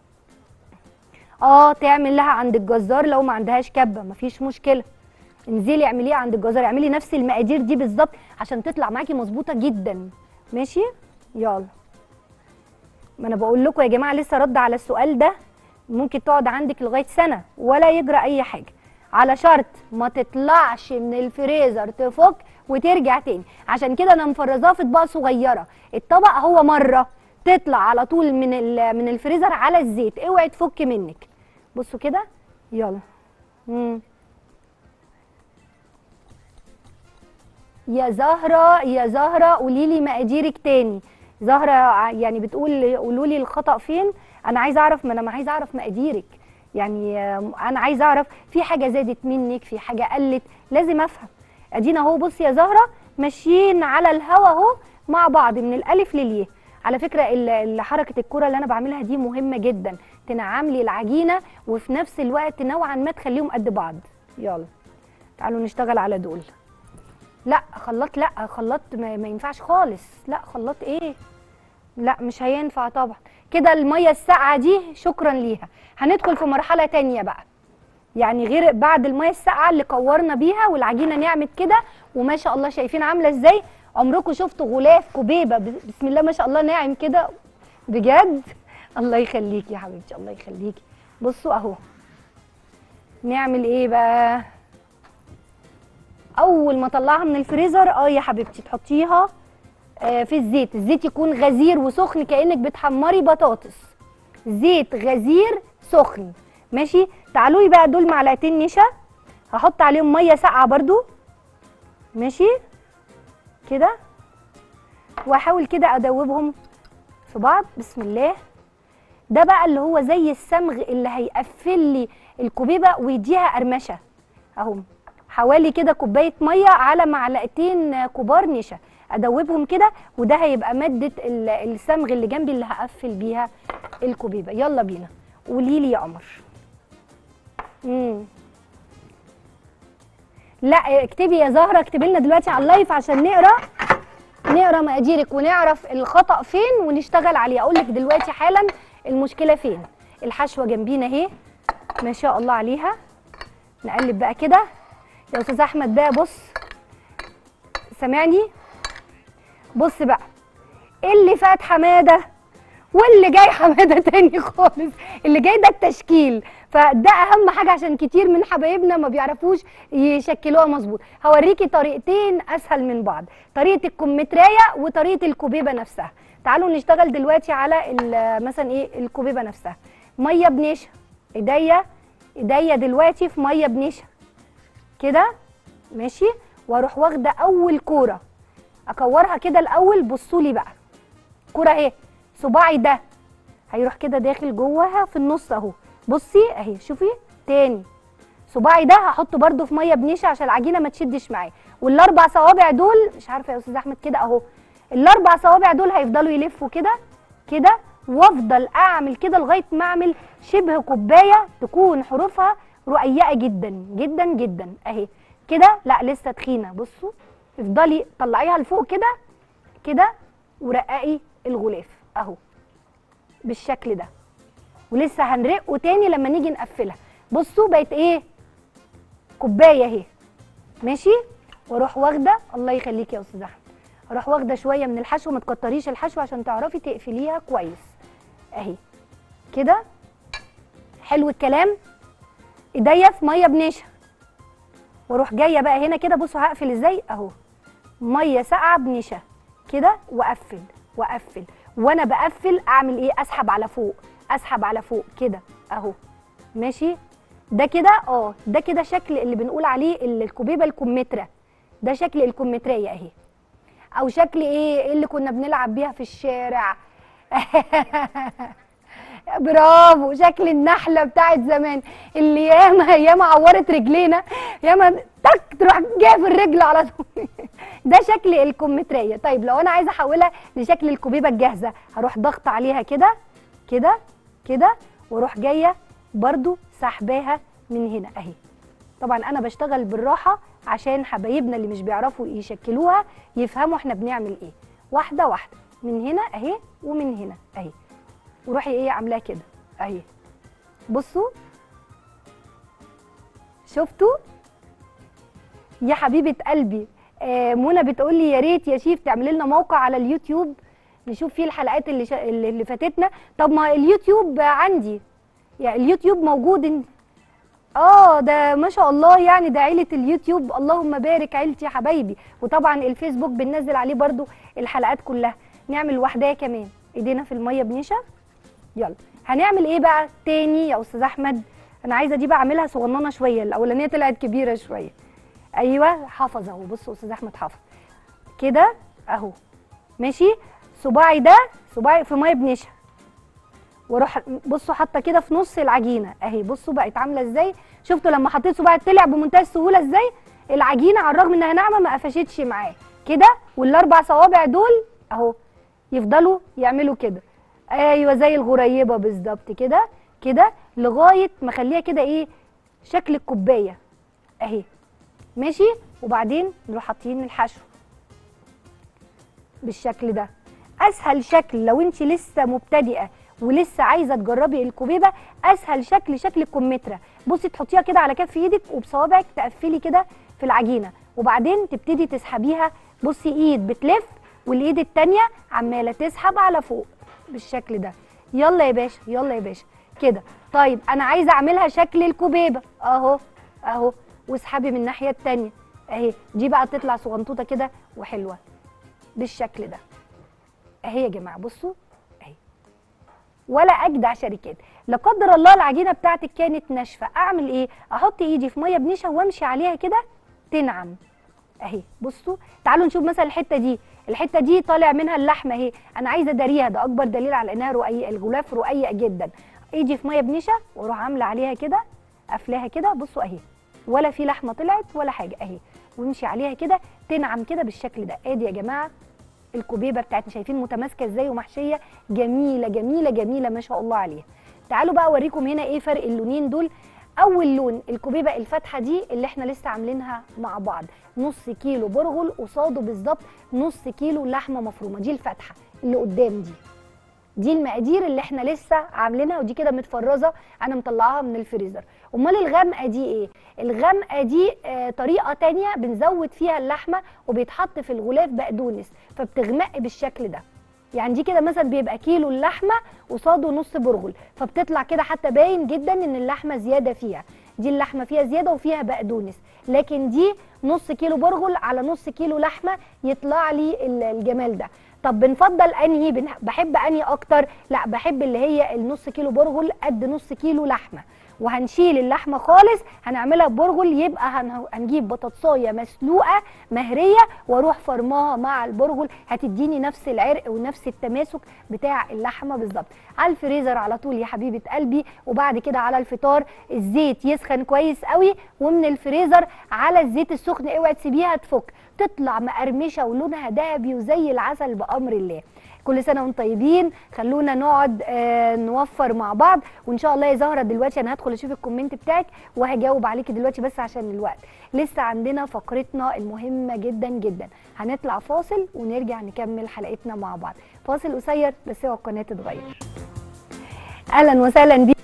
اه تعمل لها عند الجزار لو ما عندهاش كبه مفيش مشكله انزلي اعمليها عند الجزار اعملي نفس المقادير دي بالظبط عشان تطلع معاكي مظبوطه جدا ماشي يلا ما انا بقول لكم يا جماعه لسه رد على السؤال ده ممكن تقعد عندك لغايه سنه ولا يجرى اي حاجه على شرط ما تطلعش من الفريزر تفك وترجع تاني عشان كده انا مفرزاها في اطباق صغيره الطبق هو مره تطلع على طول من ال- من الفريزر على الزيت اوعي تفك منك بصوا كده يلا مم. يا زهرة يا زهرة قولي لي مقاديرك تاني زهرة ع- يعني بتقول قولوا لي الخطأ فين انا عايزه اعرف ما انا عايزه اعرف مقاديرك يعني آم، انا عايزه اعرف في حاجه زادت منك في حاجه قلت لازم افهم ادينا اهو بصي يا زهره ماشيين على الهوا اهو مع بعض من الالف للياء على فكره ال- ال- حركه الكره اللي انا بعملها دي مهمه جدا تنعم لي العجينه وفي نفس الوقت نوعا ما تخليهم قد بعض يلا تعالوا نشتغل على دول لا خلاط لا خلاط ما, ما ينفعش خالص لا خلاط ايه لا مش هينفع طبعا كده الميه الساقعه دي شكرا ليها هندخل في مرحله تانية بقى يعني غير بعد الميه الساقعه اللي كورنا بيها والعجينه نعمت كده وما شاء الله شايفين عامله ازاي عمركم شفتوا غلاف كبيبه ب- بسم الله ما شاء الله ناعم كده بجد الله يخليكي يا حبيبتي الله يخليكي بصوا اهو نعمل ايه بقى اول ما اطلعها من الفريزر اه يا حبيبتي تحطيها آه، في الزيت الزيت يكون غزير وسخن كانك بتحمري بطاطس زيت غزير سخن ماشي تعالوا لي بقى دول معلقتين نشا هحط عليهم ميه ساقعه برضو ماشي كده واحاول كده ادوبهم في بعض بسم الله ده بقى اللي هو زي الصمغ اللي هيقفل لي الكوبيبه ويديها قرمشه اهو حوالي كده كوبايه ميه على معلقتين كبار نشا ادوبهم كده وده هيبقى ماده ال- الصمغ اللي جنبي اللي هقفل بيها الكوبيبه يلا بينا قولي لي يا قمر امم لا اكتبي يا زهره اكتبي لنا دلوقتي على اللايف عشان نقرا نقرا مقاديرك ونعرف الخطا فين ونشتغل عليه اقول لك دلوقتي حالا المشكله فين الحشوه جنبينا اهي ما شاء الله عليها نقلب بقى كده يا استاذ احمد بقى بص سامعني بص بقى اللي فات حماده واللي جاي حماده تاني خالص اللي جاي ده التشكيل فده اهم حاجه عشان كتير من حبايبنا ما بيعرفوش يشكلوها مظبوط هوريكي طريقتين اسهل من بعض طريقه الكمثريه وطريقه الكوبيبه نفسها تعالوا نشتغل دلوقتي على ال- مثلا ايه الكوبيبه نفسها ميه بنشا ايديا ايديا دلوقتي في ميه بنشا كده ماشي واروح واخده اول كوره اكورها كده الاول بصوا لي بقى كوره اهي صباعي ده هيروح كده داخل جواها في النص اهو بصي اهي شوفي تاني صباعي ده هحطه برده في ميه بنشا عشان العجينه ما تشدش معايا والاربع صوابع دول مش عارفه يا استاذ احمد كده اهو الاربع صوابع دول هيفضلوا يلفوا كده كده وافضل اعمل كده لغايه ما اعمل شبه كوبايه تكون حروفها رقيقه جدا جدا جدا اهي كده لا لسه تخينه بصوا افضلي طلعيها لفوق كده كده ورققي الغلاف اهو بالشكل ده ولسه هنرقه تاني لما نيجي نقفلها بصوا بقت ايه كوبايه اهي ماشي واروح واخده الله يخليكي يا استاذ احمد اروح واخده شويه من الحشو ما تكتريش الحشو عشان تعرفي تقفليها كويس اهي كده حلو الكلام ايديا في ميه بنشا واروح جايه بقى هنا كده بصوا هقفل ازاي اهو ميه ساقعه بنشا كده واقفل واقفل وانا بقفل اعمل ايه اسحب على فوق اسحب على فوق كده اهو ماشي ده كده اه ده كده شكل اللي بنقول عليه ال- الكوبيبه الكمثرى ده شكل الكمثريه اهي او شكل ايه اللي كنا بنلعب بيها في الشارع برافو شكل النحله بتاعت زمان اللي ياما ياما عورت رجلينا ياما تك تروح جايه في الرجل على طول ده شكل الكمثريه طيب لو انا عايزه احولها لشكل الكوبيبه الجاهزه هروح ضغط عليها كده كده كده واروح جايه برضو سحباها من هنا اهي طبعا انا بشتغل بالراحه عشان حبايبنا اللي مش بيعرفوا يشكلوها يفهموا احنا بنعمل ايه واحده واحده من هنا اهي ومن هنا اهي وروحي ايه عاملاها كده اهي بصوا شفتوا يا حبيبه قلبي آه منى بتقول لي يا ريت يا شيف تعملي لنا موقع على اليوتيوب نشوف فيه الحلقات اللي شا... اللي اللي فاتتنا طب ما اليوتيوب عندي يعني اليوتيوب موجود إن... اه ده ما شاء الله يعني ده عيله اليوتيوب اللهم بارك عيلتي يا حبايبي وطبعا الفيسبوك بننزل عليه برضو الحلقات كلها نعمل واحده كمان ايدينا في الميه بنشا يلا هنعمل ايه بقى تاني يا استاذ احمد انا عايزه دي بقى اعملها صغننه شويه الاولانيه طلعت كبيره شويه ايوه حافظ اهو بصوا استاذ احمد حافظ كده اهو ماشي صباعي ده صباعي في ميه بنشا واروح بصوا حاطه كده في نص العجينه اهي بصوا بقت عامله ازاي شفتوا لما حطيت صباعي طلع بمنتهى السهوله ازاي العجينه على الرغم انها ناعمه ما قفشتش معاه كده والاربع صوابع دول اهو يفضلوا يعملوا كده ايوه زي الغريبه بالظبط كده كده لغايه ما اخليها كده ايه شكل الكوبايه اهي ماشي وبعدين نروح حاطين الحشو بالشكل ده اسهل شكل لو انت لسه مبتدئه ولسه عايزه تجربي الكوبيبه اسهل شكل شكل الكمثرى بصي تحطيها كده على كف ايدك وبصوابعك تقفلي كده في العجينه وبعدين تبتدي تسحبيها بصي ايد بتلف والايد التانيه عماله تسحب على فوق بالشكل ده يلا يا باشا يلا يا باشا كده طيب انا عايزه اعملها شكل الكوبيبه اهو اهو واسحبي من الناحيه التانيه اهي دي بقى تطلع صغنطوطه كده وحلوه بالشكل ده اهي يا جماعه بصوا اهي ولا اجدع شركات لا قدر الله العجينه بتاعتك كانت ناشفه اعمل ايه احط ايدي في ميه بنشا وامشي عليها كده تنعم اهي بصوا تعالوا نشوف مثلا الحته دي الحته دي طالع منها اللحمه اهي انا عايزه اداريها ده اكبر دليل على انها رقيقه الغلاف رقيق جدا ايدي في ميه بنشا واروح عامله عليها كده قافلاها كده بصوا اهي ولا في لحمه طلعت ولا حاجه اهي وامشي عليها كده تنعم كده بالشكل ده ادي يا جماعه الكوبيبه بتاعتنا شايفين متماسكه ازاي ومحشيه جميله جميله جميله ما شاء الله عليها تعالوا بقى اوريكم هنا ايه فرق اللونين دول اول لون الكوبيبه الفاتحه دي اللي احنا لسه عاملينها مع بعض نص كيلو برغل قصاده بالظبط نص كيلو لحمه مفرومه دي الفاتحه اللي قدام دي دي المقادير اللي احنا لسه عاملينها ودي كده متفرزه انا مطلعاها من الفريزر امال الغامقه دي ايه الغامقه دي آه طريقه تانية بنزود فيها اللحمه وبيتحط في الغلاف بقدونس فبتغمق بالشكل ده يعني دي كده مثلا بيبقى كيلو اللحمه قصاده نص برغل فبتطلع كده حتى باين جدا ان اللحمه زياده فيها دي اللحمه فيها زياده وفيها بقدونس لكن دي نص كيلو برغل على نص كيلو لحمه يطلع لي ال- الجمال ده طب بنفضل انهي بن- بحب انهي اكتر لا بحب اللي هي النص كيلو برغل قد نص كيلو لحمه وهنشيل اللحمه خالص هنعملها برغل يبقى هن- هنجيب بطاطسايه مسلوقه مهريه واروح فرماها مع البرغل هتديني نفس العرق ونفس التماسك بتاع اللحمه بالظبط على الفريزر على طول يا حبيبه قلبي وبعد كده على الفطار الزيت يسخن كويس قوي ومن الفريزر على الزيت السخن اوعي تسيبيها تفك تطلع مقرمشه ولونها ذهبي وزي العسل بامر الله كل سنه وانتم طيبين خلونا نقعد آه نوفر مع بعض وان شاء الله يا زهره دلوقتي انا هدخل اشوف الكومنت بتاعك وهجاوب عليكي دلوقتي بس عشان الوقت لسه عندنا فقرتنا المهمه جدا جدا هنطلع فاصل ونرجع نكمل حلقتنا مع بعض فاصل قصير بس هو القناه تتغير اهلا وسهلا بيك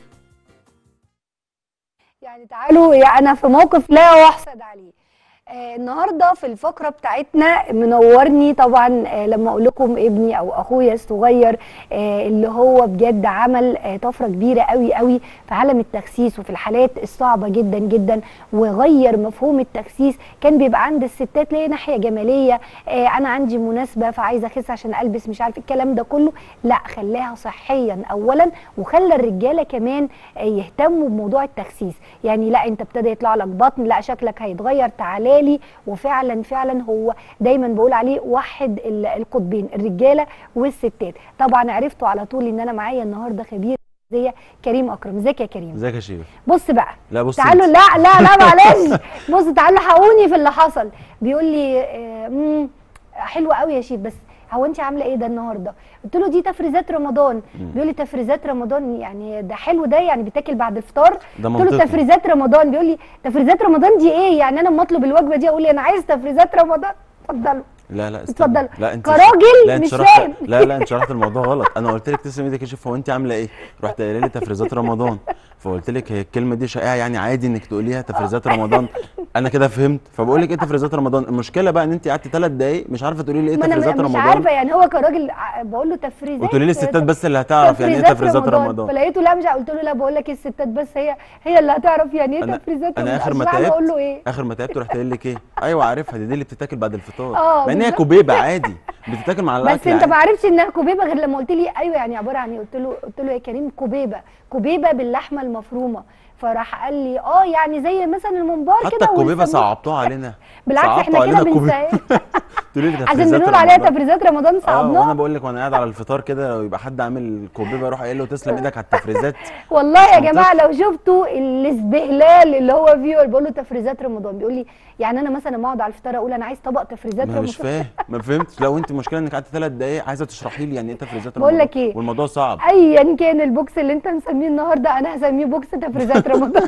يعني تعالوا يا انا في موقف لا احسد عليه آه النهارده في الفقره بتاعتنا منورني طبعا آه لما اقول لكم ابني او اخويا الصغير آه اللي هو بجد عمل آه طفره كبيره قوي قوي في عالم التخسيس وفي الحالات الصعبه جدا جدا وغير مفهوم التخسيس كان بيبقى عند الستات ليه ناحيه جماليه آه انا عندي مناسبه فعايزه اخس عشان البس مش عارف الكلام ده كله لا خلاها صحيا اولا وخلى الرجاله كمان آه يهتموا بموضوع التخسيس يعني لا انت ابتدى يطلع لك بطن لا شكلك هيتغير تعالى لي وفعلا فعلا هو دايما بقول عليه وحد ال- القطبين الرجاله والستات طبعا عرفتوا على طول ان انا معايا النهارده خبير زي كريم اكرم ازيك يا كريم ازيك يا شيف بص بقى لا بص تعالوا انت. لا لا لا معلش بص تعالوا حقوني في اللي حصل بيقول لي آه، مم، حلوه قوي يا شيف بس هو انت عامله ايه ده النهارده قلت له دي تفريزات رمضان بيقول لي تفريزات رمضان يعني ده حلو ده يعني بيتاكل بعد الفطار ده قلت له منطقي. تفريزات رمضان بيقول لي تفريزات رمضان دي ايه يعني انا لما اطلب الوجبه دي اقول لي انا عايز تفريزات رمضان اتفضلوا لا لا استنى. اتفضل. لا انت كراجل لا انت مش شرحت فاهم. لا لا انت شرحت الموضوع غلط انا قلت لك تسلم ايدك يا شيف هو انت عامله ايه رحت قايله لي تفريزات رمضان فقلت لك هي الكلمه دي شائعه يعني عادي انك تقوليها تفريزات رمضان انا كده فهمت فبقول لك ايه تفريزات رمضان المشكله بقى ان انت قعدتي ثلاث دقايق مش عارفه تقولي لي ايه ما تفريزات انا مش رمضان عارفه يعني هو كراجل ع- بقول له تفريزات وتقولي لي الستات بس اللي هتعرف يعني ايه تفريزات رمضان فلقيته لا مش ع- قلت له لا بقول لك ايه الستات بس هي هي اللي هتعرف يعني ايه انا تفريزات انا رمضان اخر ما مش عارفة تعبت اقول له ايه اخر ما تعبت رحت قايل لك ايه ايوه عارفها دي, دي اللي بتتاكل بعد الفطار اه، مع ان هي بالظبط. كوبيبه عادي بتتاكل مع الاكل بس انت ما عادي. عرفتش انها كوبيبه غير لما قلت لي ايوه يعني عباره عن ايه قلت له قلت له يا كريم كوبيبه كوبيبه باللحمه المفرومه فراح قال لي اه يعني زي مثلا الممبار كده حتى الكوبيبه ويسموه- صعبتوها علينا بالعكس صعبتوا احنا كده علينا الكوبيبة. بنسهل تقولي لي عشان تفريزات بنقول عليها رمضان. تفريزات رمضان اه وانا صعبناها بقول لك وانا قاعد على الفطار كده لو يبقى حد عامل كوبيبه اروح قايل له تسلم ايدك على التفريزات والله يا مش جماعه لو شفتوا الاسبهلال اللي هو فيه بقول له تفريزات رمضان بيقول لي يعني انا مثلا لما اقعد على الفطار اقول انا عايز طبق تفريزات ما أنا مش رمضان فاهم ما فهمتش لو انت المشكله انك قعدت ثلاث دقايق عايزه تشرحي لي يعني ايه تفريزات رمضان بقول لك ايه؟ والموضوع صعب ايا كان البوكس اللي انت مسميه النهارده انا هسميه بوكس تفريزات رمضان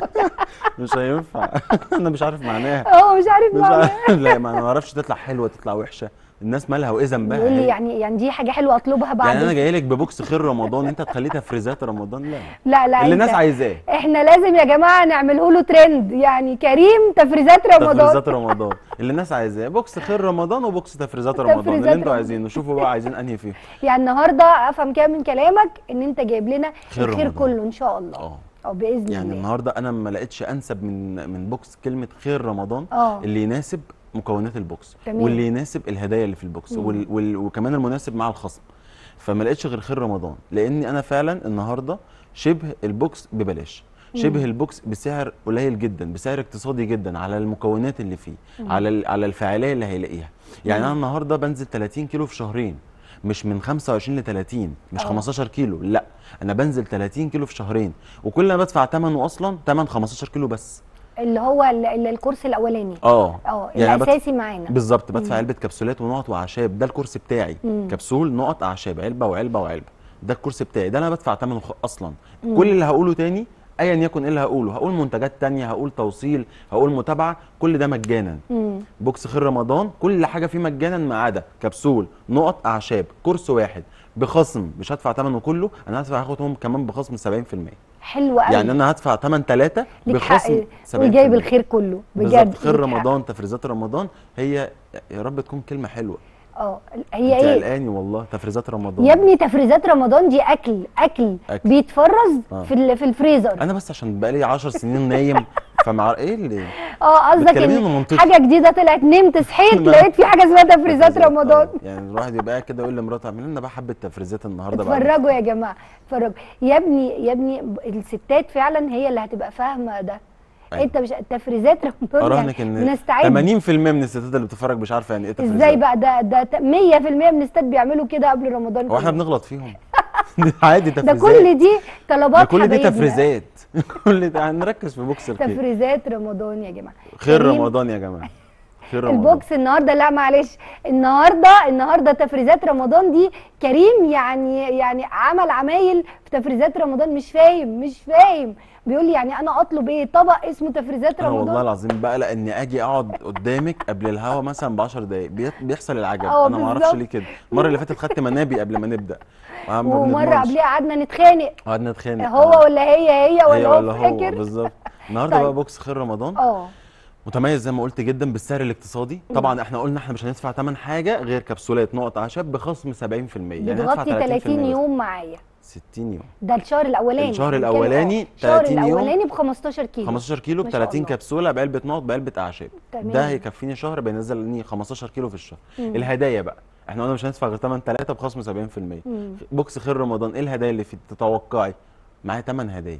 مش هينفع انا مش عارف معناها هو مش عارف مش معناه عارف لا ما انا ما اعرفش تطلع حلوه تطلع وحشه الناس مالها وايه ذنبها يقول لي هي؟ يعني يعني دي حاجه حلوه اطلبها بعد يعني انا ال- جاي لك ببوكس خير رمضان انت تخليه تفريزات رمضان لا لا لا اللي انت- الناس عايزاه احنا لازم يا جماعه نعمله له ترند يعني كريم تفريزات رمضان تفريزات رمضان اللي الناس عايزاه بوكس خير رمضان وبوكس تفريزات رمضان اللي تفريزات انتوا رمضان. عايزينه شوفوا بقى عايزين انهي فيهم يعني النهارده افهم كده من كلامك ان انت جايب لنا خير الخير رمضان. كله ان شاء الله اه اه باذن يعني الله النهارده انا ما لقيتش انسب من من بوكس كلمه خير رمضان اه. اللي يناسب مكونات البوكس تمام. واللي يناسب الهدايا اللي في البوكس وال وال وكمان المناسب مع الخصم فما لقيتش غير خير رمضان لاني انا فعلا النهارده شبه البوكس ببلاش شبه البوكس بسعر قليل جدا بسعر اقتصادي جدا على المكونات اللي فيه على ال- على الفعاليه اللي هيلاقيها يعني انا النهارده بنزل 30 كيلو في شهرين مش من 25 ل 30 مش اه. 15 كيلو لا انا بنزل 30 كيلو في شهرين وكل ما بدفع ثمنه اصلا ثمن 15 كيلو بس اللي هو ال- ال- الكورس الاولاني اه اه يعني أنا بدف- الاساسي معانا بالظبط بدفع علبه كبسولات ونقط واعشاب ده الكورس بتاعي مم. كبسول نقط اعشاب علبه وعلبه وعلبه ده الكورس بتاعي ده انا بدفع ثمنه خ- اصلا كل اللي هقوله تاني ايا يكن ايه اللي هقوله هقول منتجات تانية هقول توصيل هقول متابعه كل ده مجانا مم. بوكس خير رمضان كل حاجه فيه مجانا ما عدا كبسول نقط اعشاب كورس واحد بخصم مش هدفع ثمنه كله انا هدفع هاخدهم كمان بخصم 70% حلو قوي يعني انا هدفع ثمن ثلاثه ليك حق بخصم 70% وجايب الخير كله بجد بالظبط خير ليك حق. رمضان تفريزات رمضان هي يا رب تكون كلمه حلوه اه هي انت ايه قلقاني والله تفريزات رمضان يا ابني تفريزات رمضان دي اكل اكل, أكل. بيتفرز آه. في ال- في الفريزر انا بس عشان بقالي 10 سنين نايم فمع ايه اللي اه قصدك بتكلميني ان بمنطق. حاجه جديده طلعت نمت صحيت ما- لقيت في حاجه اسمها تفريزات آه، رمضان يعني الواحد يبقى قاعد كده يقول لمراته اعمل لنا بقى حبه تفريزات النهارده بعد اتفرجوا يا جماعه اتفرجوا يا ابني يا ابني ب- الستات فعلا هي اللي هتبقى فاهمه ده أيوة. انت مش تفريزات رمضان اراهنك يعني ان نستعد 80% من الستات اللي بتتفرج مش عارفه يعني ايه تفريزات ازاي بقى ده ده ت- 100% من الستات بيعملوا كده قبل رمضان هو احنا كله. بنغلط فيهم دي عادي ده تفريزات كل دي ده طلبات كل دي حبايبنا. تفريزات كل ده هنركز في بوكس الخير تفريزات رمضان يا جماعه خير كريم، رمضان يا جماعه خير رمضان البوكس النهارده لا معلش النهارده النهارده تفريزات رمضان دي كريم يعني يعني عمل عمايل في تفريزات رمضان مش فاهم مش فاهم بيقول لي يعني انا اطلب ايه طبق اسمه تفريزات انا والله رمضان العظيم بقلق اني اجي اقعد قدامك قبل الهوا مثلا ب 10 دقايق بي- بيحصل العجب اه انا ما اعرفش بالظبط. ليه كده المره اللي فاتت خدت منابي قبل ما نبدا ما ومره بنضمنش. قبليها قعدنا نتخانق قعدنا نتخانق هو آه. ولا هي هي هي ولا ولا هو هو فاكر بالظبط النهارده طيب. بقى بوكس خير رمضان اه متميز زي ما قلت جدا بالسعر الاقتصادي طبعا احنا قلنا احنا مش هندفع ثمن حاجه غير كبسولات نقط اعشاب بخصم 70% يعني هندفع بتغطي 30 بس. يوم معايا 60 يوم ده الشهر الاولاني الشهر بنتكلم- الأولاني آه، الشهر 30 يوم. الاولاني ب 15 كيلو 15 كيلو ب ما شاء 30 الله. كبسوله بعلبه نقط بعلبه اعشاب تمام. ده هيكفيني شهر بينزلني 15 كيلو في الشهر مم. الهدايا بقى احنا قلنا مش هندفع غير 8 3 بخصم 70% مم. بوكس خير رمضان ايه الهدايا اللي فيه تتوقعي معايا 8 هدايا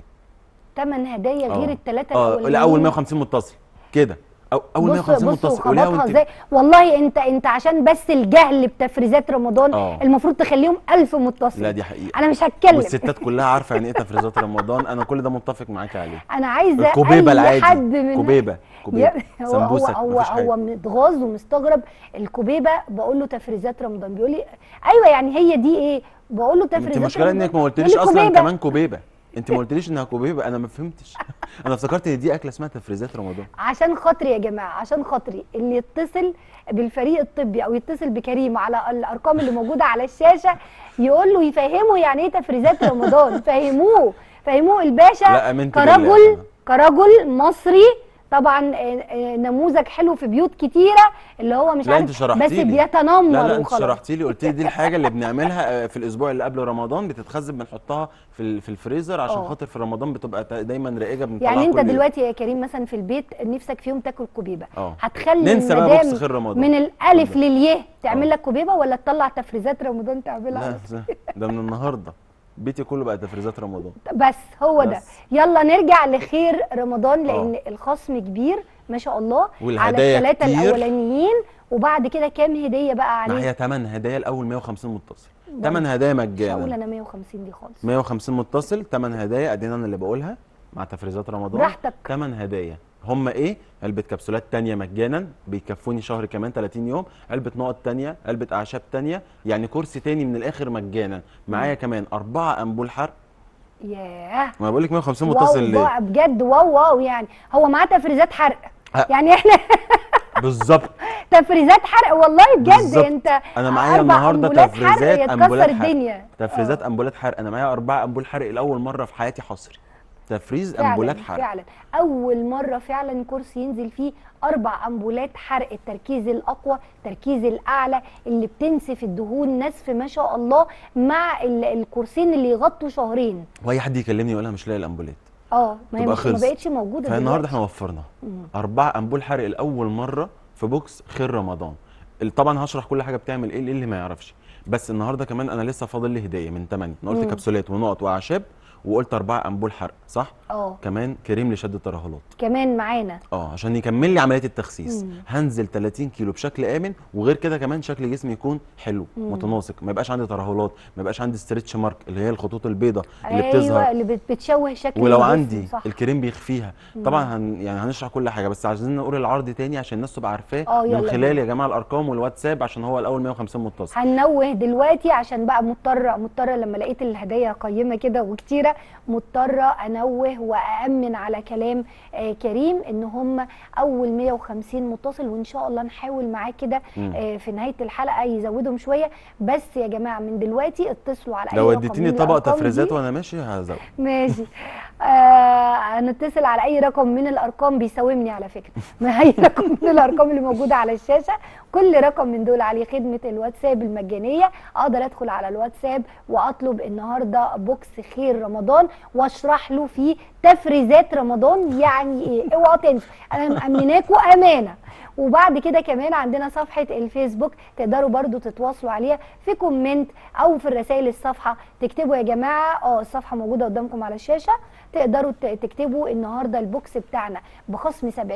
ثمن هدايا غير آه. الثلاثه اه الاولانيين لا اول 150 متصل كده أو اول بص 150 بص متصل قوليها وخبطها وانت ازاي والله انت انت عشان بس الجهل بتفريزات رمضان آه. المفروض تخليهم ألف متصل لا دي حقيقه انا مش هتكلم والستات كلها عارفه يعني ايه تفريزات رمضان انا كل ده متفق معاكي عليه انا عايزه الكوبيبه اي حد العادي من كوبيبه كوبيبه يا- هو هو سمبوسه هو, مفيش حاجه هو متغاظ ومستغرب الكوبيبه بقول له تفريزات رمضان بيقول لي ايوه يعني هي دي ايه بقول له انت تفريزات المشكله رمضان انك ما يقول قلتليش لي اصلا كوبيبة. كمان كوبيبه انت ما قلتليش انها كوبيبه انا ما فهمتش انا افتكرت ان دي اكله اسمها تفريزات رمضان عشان خاطري يا جماعه عشان خاطري اللي يتصل بالفريق الطبي او يتصل بكريم على الارقام اللي موجوده على الشاشه يقول له يفهمه يعني ايه تفريزات رمضان فهموه فهموه الباشا لا، آمنت بالله كرجل أنا. كرجل مصري طبعا آه، آه، نموذج حلو في بيوت كتيره اللي هو مش لا انت عارف شرحتي بس لي بيتنمر لا لا انت وخلاص. شرحتي لي قلت لي دي الحاجه اللي بنعملها آه، في الاسبوع اللي قبل رمضان بتتخزن بنحطها في ال- في الفريزر عشان اه. خاطر في رمضان بتبقى تا- دايما رائجه بنطلعها يعني انت كل يوم. دلوقتي يا كريم مثلا في البيت نفسك في يوم تاكل كوبيبه اه. هتخلي ننسى بقى المدام بوكس خير رمضان. من الالف بالظبط. لليه تعمل اه. لك كوبيبه ولا تطلع تفريزات رمضان تعملها لا ده- ده من النهارده بيتي كله بقى تفريزات رمضان بس هو ده بس. يلا نرجع لخير رمضان اه. لان الخصم كبير ما شاء الله على والهدايا الثلاثه كتير. الاولانيين وبعد كده كام هديه بقى معايا عليه 8 هدايا الاول 150 متصل برضه. 8 هدايا مش هقول مجانا انا 150 دي خالص 150 متصل 8 هدايا ادينا انا اللي بقولها مع تفريزات رمضان براحتك. 8 هدايا هم ايه علبه كبسولات تانية مجانا بيكفوني شهر كمان 30 يوم علبه نقط تانية علبه اعشاب تانية يعني كرسي تاني من الاخر مجانا معايا كمان أربعة انبول حرق ياه ما بقول لك 150 واو متصل ليه بقى بجد واو واو يعني هو معاه تفريزات حرق ه- يعني احنا بالظبط تفريزات حرق والله بجد بالظبط. انت انا معايا أربع النهارده أنبولات حرق تفريزات يتكسر انبولات حرق الدنيا تفريزات آه. انبولات حرق انا معايا أربعة انبول حرق لاول مره في حياتي حصري تفريز فعلا انبولات حرق فعلا اول مره فعلا كرسي ينزل فيه اربع امبولات حرق التركيز الاقوى التركيز الاعلى اللي بتنسف الدهون نسف ما شاء الله مع ال- الكرسين اللي يغطوا شهرين واي حد يكلمني يقول انا مش لاقي الانبولات اه ما هي تبقى مش ما خلصت. بقتش موجوده فالنهارده دلوقتي. احنا وفرنا أربعة أنبول حرق لأول مرة في بوكس خير رمضان ال- طبعا هشرح كل حاجة بتعمل إيه اللي ما يعرفش بس النهارده كمان أنا لسه فاضل لي هدية من 8 أنا قلت مم. كبسولات ونقط وأعشاب وقلت أربعة أنبول حرق صح؟ اه كمان كريم لشد الترهلات كمان معانا اه عشان يكمل لي عمليه التخسيس مم. هنزل 30 كيلو بشكل امن وغير كده كمان شكل جسمي يكون حلو مم. متناسق ما يبقاش عندي ترهلات ما يبقاش عندي ستريتش مارك اللي هي الخطوط البيضاء اللي ايوه بتظهر اللي بت- بتشوه شكل ولو الجسم، عندي صح. الكريم بيخفيها طبعا هن يعني هنشرح كل حاجه بس عايزين نقول العرض تاني عشان الناس تبقى عارفاه اه، يلا من خلال بينا. يا جماعه الارقام والواتساب عشان هو الاول 150 متصل هنوه دلوقتي عشان بقى مضطره مضطره لما لقيت الهدايا قيمه كده وكتيره مضطره انوه وامن على كلام آه كريم ان هم اول 150 متصل وان شاء الله نحاول معاه كده مم. آه في نهايه الحلقه يزودهم شويه بس يا جماعه من دلوقتي اتصلوا على اي لو رقم اديتيني من طبق الأرقام تفريزات دي. وانا ماشي هزود ماشي آه هنتصل على اي رقم من الارقام بيساومني على فكره ما اي رقم من الارقام اللي موجوده على الشاشه كل رقم من دول عليه خدمه الواتساب المجانيه اقدر ادخل على الواتساب واطلب النهارده بوكس خير رمضان واشرح له فيه تفريزات رمضان يعني ايه اوعوا تنسوا انا مامناكم امانه وبعد كده كمان عندنا صفحة الفيسبوك تقدروا برضو تتواصلوا عليها في كومنت او في الرسائل الصفحة تكتبوا يا جماعة اه الصفحة موجودة قدامكم على الشاشة تقدروا ت- تكتبوا النهاردة البوكس بتاعنا بخصم 70%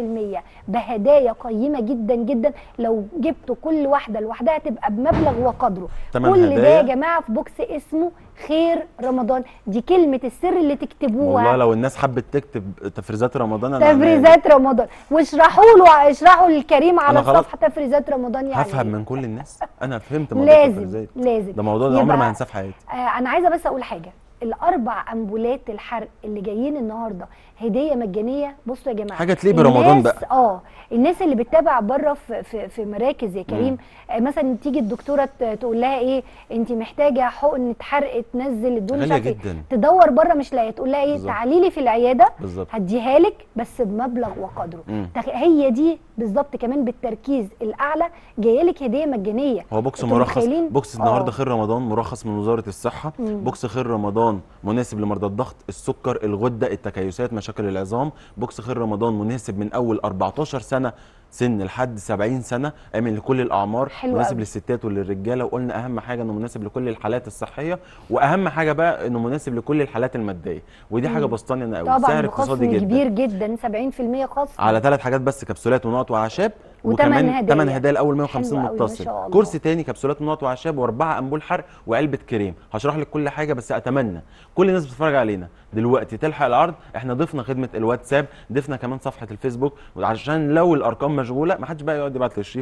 بهدايا قيمة جدا جدا لو جبتوا كل واحدة لوحدها تبقى بمبلغ وقدره تمن كل ده هدايا. يا جماعة في بوكس اسمه خير رمضان دي كلمة السر اللي تكتبوها والله لو الناس حبت تكتب تفريزات رمضان انا أنا تفريزات رمضان واشرحوا له اشرحوا للكريم على أنا خلاص الصفحه تفريزات رمضان يعني هفهم إيه. من كل الناس انا فهمت موضوع لازم التفريزات لازم ده موضوع ده عمري ما يبقى- هنساه في حياتي آه انا عايزه بس اقول حاجه الاربع امبولات الحرق اللي جايين النهارده هديه مجانيه بصوا يا جماعه حاجة تليق برمضان الناس- بقى. اه الناس اللي بتتابع بره في, في, في مراكز يا كريم آه مثلا تيجي الدكتوره ت- تقول لها ايه انت محتاجه حقن حرق تنزل الدهون مش غالية عارفة إيه. جدا. تدور بره مش لاقيه تقول لها ايه بالظبط. تعالي لي في العياده بالظبط. هديها لك بس بمبلغ وقدره مم. تخ- هي دي بالظبط كمان بالتركيز الاعلى جايه لك هديه مجانيه هو بوكس انتوا مرخص متخيلين؟ بوكس النهارده آه. خير رمضان مرخص من وزاره الصحه مم. بوكس خير رمضان مناسب لمرضى الضغط السكر الغده التكيسات مشاكل العظام بوكس خير رمضان مناسب من اول 14 سنه سن لحد 70 سنه امن لكل الاعمار حلو مناسب قوي. للستات وللرجاله وقلنا اهم حاجه انه مناسب لكل الحالات الصحيه واهم حاجه بقى انه مناسب لكل الحالات الماديه ودي حاجه بسطاني انا قوي طبعا سعر بخصم اقتصادي جدا كبير جدا 70% خصم على ثلاث حاجات بس كبسولات ونقط واعشاب وتمن وكمان هدايا. تمن هدايا الاول 150 حلو قوي، ما متصل شاء الله. كرسي تاني كبسولات ونقط واعشاب واربعه انبول حرق وعلبه كريم هشرح لك كل حاجه بس اتمنى كل الناس بتتفرج علينا دلوقتي تلحق العرض احنا ضفنا خدمه الواتساب ضفنا كمان صفحه الفيسبوك عشان لو الارقام مشغوله ما حدش بقى يقعد يبعت للشريف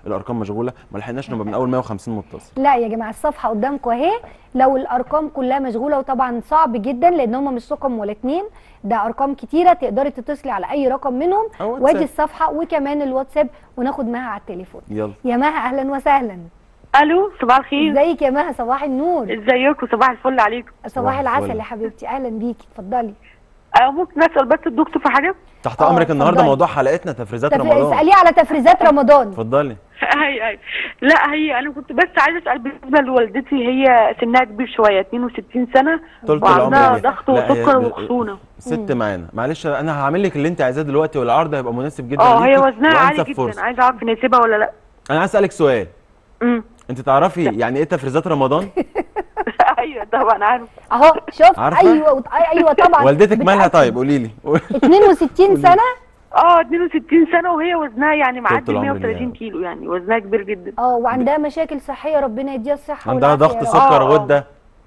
الارقام مشغوله ما لحقناش نبقى من اول 150 متصل لا يا جماعه الصفحه قدامكم اهي لو الارقام كلها مشغوله وطبعا صعب جدا لان هم مش رقم ولا اتنين ده ارقام كتيره تقدري تتصلي على اي رقم منهم أو وادي واتساب. الصفحه وكمان الواتساب وناخد مها على التليفون يلا يا مها اهلا وسهلا الو صباح الخير ازيك يا مها صباح النور ازيكم صباح الفل عليكم صباح الفل. العسل يا حبيبتي اهلا بيكي اتفضلي أه ممكن اسال بس الدكتور في حاجه تحت آه، امرك النهارده اتفضلي. موضوع حلقتنا تفريزات تف- رمضان اساليه على تفريزات رمضان اتفضلي هي هي لا هي انا كنت بس عايزه اسال بالنسبه لوالدتي هي سنها كبير شويه 62 سنه طولة وعندها العمر ضغط لا، هي وسكر ب- وخشونه ست معانا معلش انا هعمل لك اللي انت عايزاه دلوقتي والعرض هيبقى مناسب جدا اه هي ليكي وزنها عالي وأنسب جدا فرصة. عايزه اعرف نسيبها ولا لا انا عايز اسالك سؤال امم انت تعرفي يعني ايه تفريزات رمضان ايوه طبعا عارف اهو شوف عارفة؟ ايوه وط- ايوه طبعا والدتك مالها بتأكد. طيب قولي لي 62 سنه اه 62 سنه وهي وزنها يعني معدي العمر 130 ليها. كيلو يعني وزنها كبير جدا اه وعندها مشاكل صحيه ربنا يديها الصحه عندها والعافية ضغط يا رب. سكر آه، آه. غده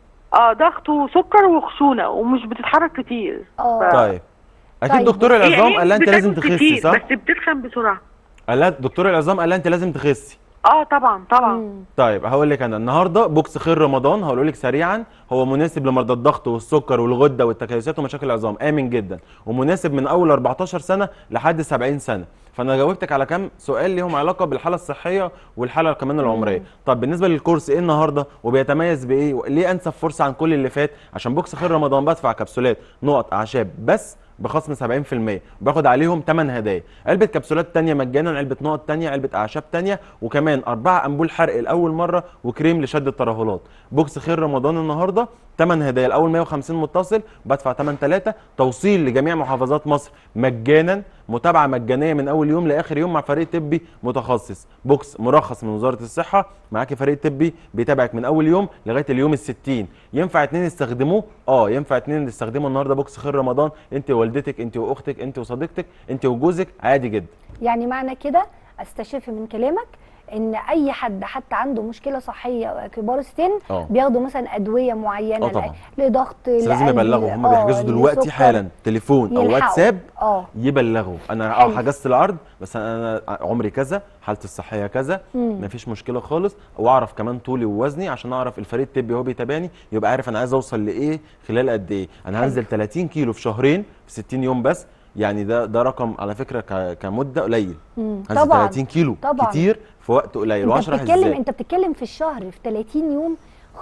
اه ضغط وسكر وخشونه ومش بتتحرك كتير اه طيب اكيد طيب. دكتور العظام يعني قال لها انت لازم بتاكل تخسي كتير، صح بس بتتخن بسرعه قال لها دكتور العظام قال لها انت لازم تخسي اه طبعا طبعا مم. طيب هقول لك انا النهارده بوكس خير رمضان هقول لك سريعا هو مناسب لمرضى الضغط والسكر والغده والتكيسات ومشاكل العظام امن جدا ومناسب من اول 14 سنه لحد 70 سنه فانا جاوبتك على كام سؤال ليهم علاقه بالحاله الصحيه والحاله كمان العمريه طب بالنسبه للكورس ايه النهارده وبيتميز بايه ليه انسب فرصه عن كل اللي فات عشان بوكس خير رمضان بدفع كبسولات نقط اعشاب بس بخصم 70% باخد عليهم 8 هدايا علبه كبسولات تانية مجانا علبه نقط تانية علبه اعشاب تانية وكمان أربعة انبول حرق لاول مره وكريم لشد الترهلات بوكس خير رمضان النهارده 8 هدايا لاول 150 متصل بدفع 8 3 توصيل لجميع محافظات مصر مجانا متابعه مجانيه من اول يوم لاخر يوم مع فريق طبي متخصص بوكس مرخص من وزاره الصحه معاكي فريق طبي بيتابعك من اول يوم لغايه اليوم ال60 ينفع اتنين يستخدموه اه ينفع اتنين يستخدموا النهارده بوكس خير رمضان انت ووالدتك انت واختك انت وصديقتك انت وجوزك عادي جدا يعني معنى كده استشف من كلامك ان اي حد حتى عنده مشكله صحيه كبار السن اه. بياخدوا مثلا ادويه معينه اه طبعا. ل- لضغط بس لازم لقلب، يبلغوا هم اه، بيحجزوا دلوقتي لسكر. حالا تليفون او يلحقوا. واتساب اه يبلغوا انا حلو. اه حجزت العرض بس انا عمري كذا حالتي الصحيه كذا مم. مفيش مشكله خالص واعرف كمان طولي ووزني عشان اعرف الفريق الطبي وهو بيتابعني يبقى عارف انا عايز اوصل لايه خلال قد ايه انا هنزل 30 كيلو في شهرين في 60 يوم بس يعني ده ده رقم على فكره ك- كمده قليل مم. هنزل طبعا 30 كيلو طبعا. كتير في وقت قليل انت واشرح بتتكلم ازاي انت بتتكلم في الشهر في 30 يوم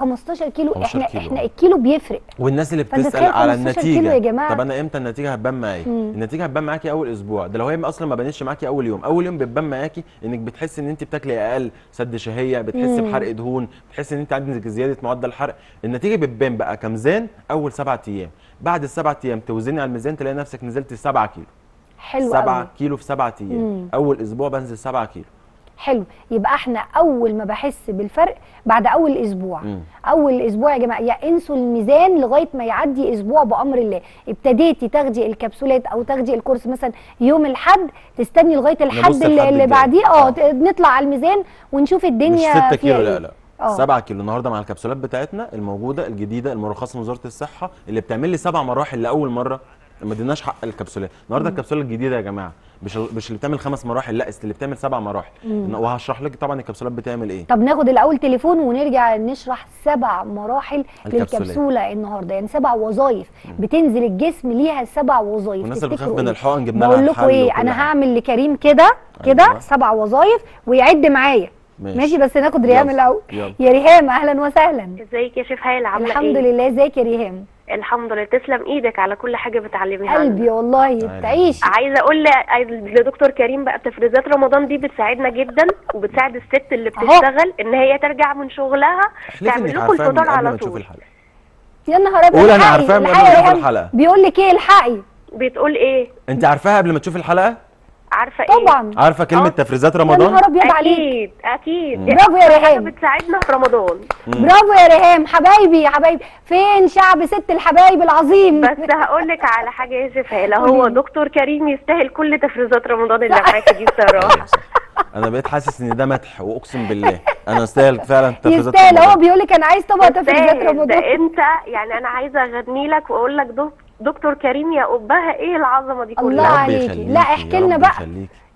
15 كيلو 15 احنا كيلو، احنا اه. الكيلو بيفرق والناس اللي فانت بتسال تخيل على 15 النتيجه كيلو يا جماعة. طب انا امتى النتيجه هتبان معايا مم. النتيجه هتبان معاكي اول اسبوع ده لو هي اصلا ما بانتش معاكي اول يوم اول يوم بتبان معاكي انك بتحسي ان انت بتاكلي اقل سد شهيه بتحسي مم. بحرق دهون بتحسي ان انت عندك زياده معدل حرق النتيجه بتبان بقى كميزان اول سبعة ايام بعد السبعة ايام توزني على الميزان تلاقي نفسك نزلت 7 كيلو حلو 7 قوي كيلو في 7 ايام مم. اول اسبوع بنزل 7 كيلو حلو يبقى احنا اول ما بحس بالفرق بعد اول اسبوع مم. اول اسبوع يا جماعه يا انسوا الميزان لغايه ما يعدي اسبوع بامر الله ابتديتي تاخدي الكبسولات او تاخدي الكورس مثلا يوم الاحد تستني لغايه الحد نبص اللي, الحد اللي الجاي. بعديه اه آه. ت- نطلع على الميزان ونشوف مش الدنيا 6 فيها كيلو ايه لا لا اه 7 كيلو النهارده مع الكبسولات بتاعتنا الموجوده الجديده المرخصه من وزاره الصحه اللي بتعمل لي سبع مراحل لاول مره ما اديناش حق الكبسولات النهارده الكبسوله الجديده يا جماعه مش مش اللي بتعمل خمس مراحل لا اللي بتعمل سبع مراحل وهشرح لك طبعا الكبسولات بتعمل ايه طب ناخد الاول تليفون ونرجع نشرح سبع مراحل الكبسولات. للكبسوله النهارده يعني سبع وظائف بتنزل الجسم ليها سبع وظائف والناس اللي بتخاف تفتكروا من إيه؟ الحقن جبنا بقول لها لكم الحل ايه وكل انا حاجة. هعمل لكريم كده كده أيوة. سبع وظائف ويعد معايا ماشي. ماشي بس ناخد ريهام يلا. الاول يلا. يا ريهام اهلا وسهلا ازيك يا شيف هايل عامله الحمد ايه لله ازيك يا ريهام الحمد لله تسلم ايدك على كل حاجه بتعلميها لنا. قلبي والله تعالي. تعيش عايزه اقول ل- لدكتور كريم بقى تفريزات رمضان دي بتساعدنا جدا وبتساعد الست اللي أهو. بتشتغل ان هي ترجع من شغلها احلفي تعمل انك لكم عارفاها من الفطار قبل ما على تشوفي طول الحلقه يا نهار ابيض قول أنا الحقي، عارفاها من قبل الحقي ما يا أشوف ريهام. الحلقة. بيقول لك ايه الحقي بتقول ايه انت عارفاها قبل ما تشوفي الحلقه عارفه ايه طبعا عارفه كلمه آه. تفريزات يا رمضان نهار ابيض عليك اكيد اكيد برافو يا أكتر حاجة ريهام. بتساعدنا في رمضان برافو يا ريهام حبايبي يا حبايبي فين شعب ست الحبايب العظيم بس هقول لك على حاجه يا شيف هايل هو قوليلي. دكتور كريم يستاهل كل تفريزات رمضان اللي معاكي دي بصراحه انا بقيت حاسس ان ده مدح واقسم بالله انا استاهل فعلا تفريزات يستاهل هو رمضان بيقول لك انا عايز طبق تفريزات تستاهل. ده رمضان انت يعني انا عايزه اغني لك واقول لك دك- دكتور كريم يا ابها ايه العظمه دي الله كلها رب عليكي. يخليكي، لا، احكي يا لنا رب بقى. يخليكي.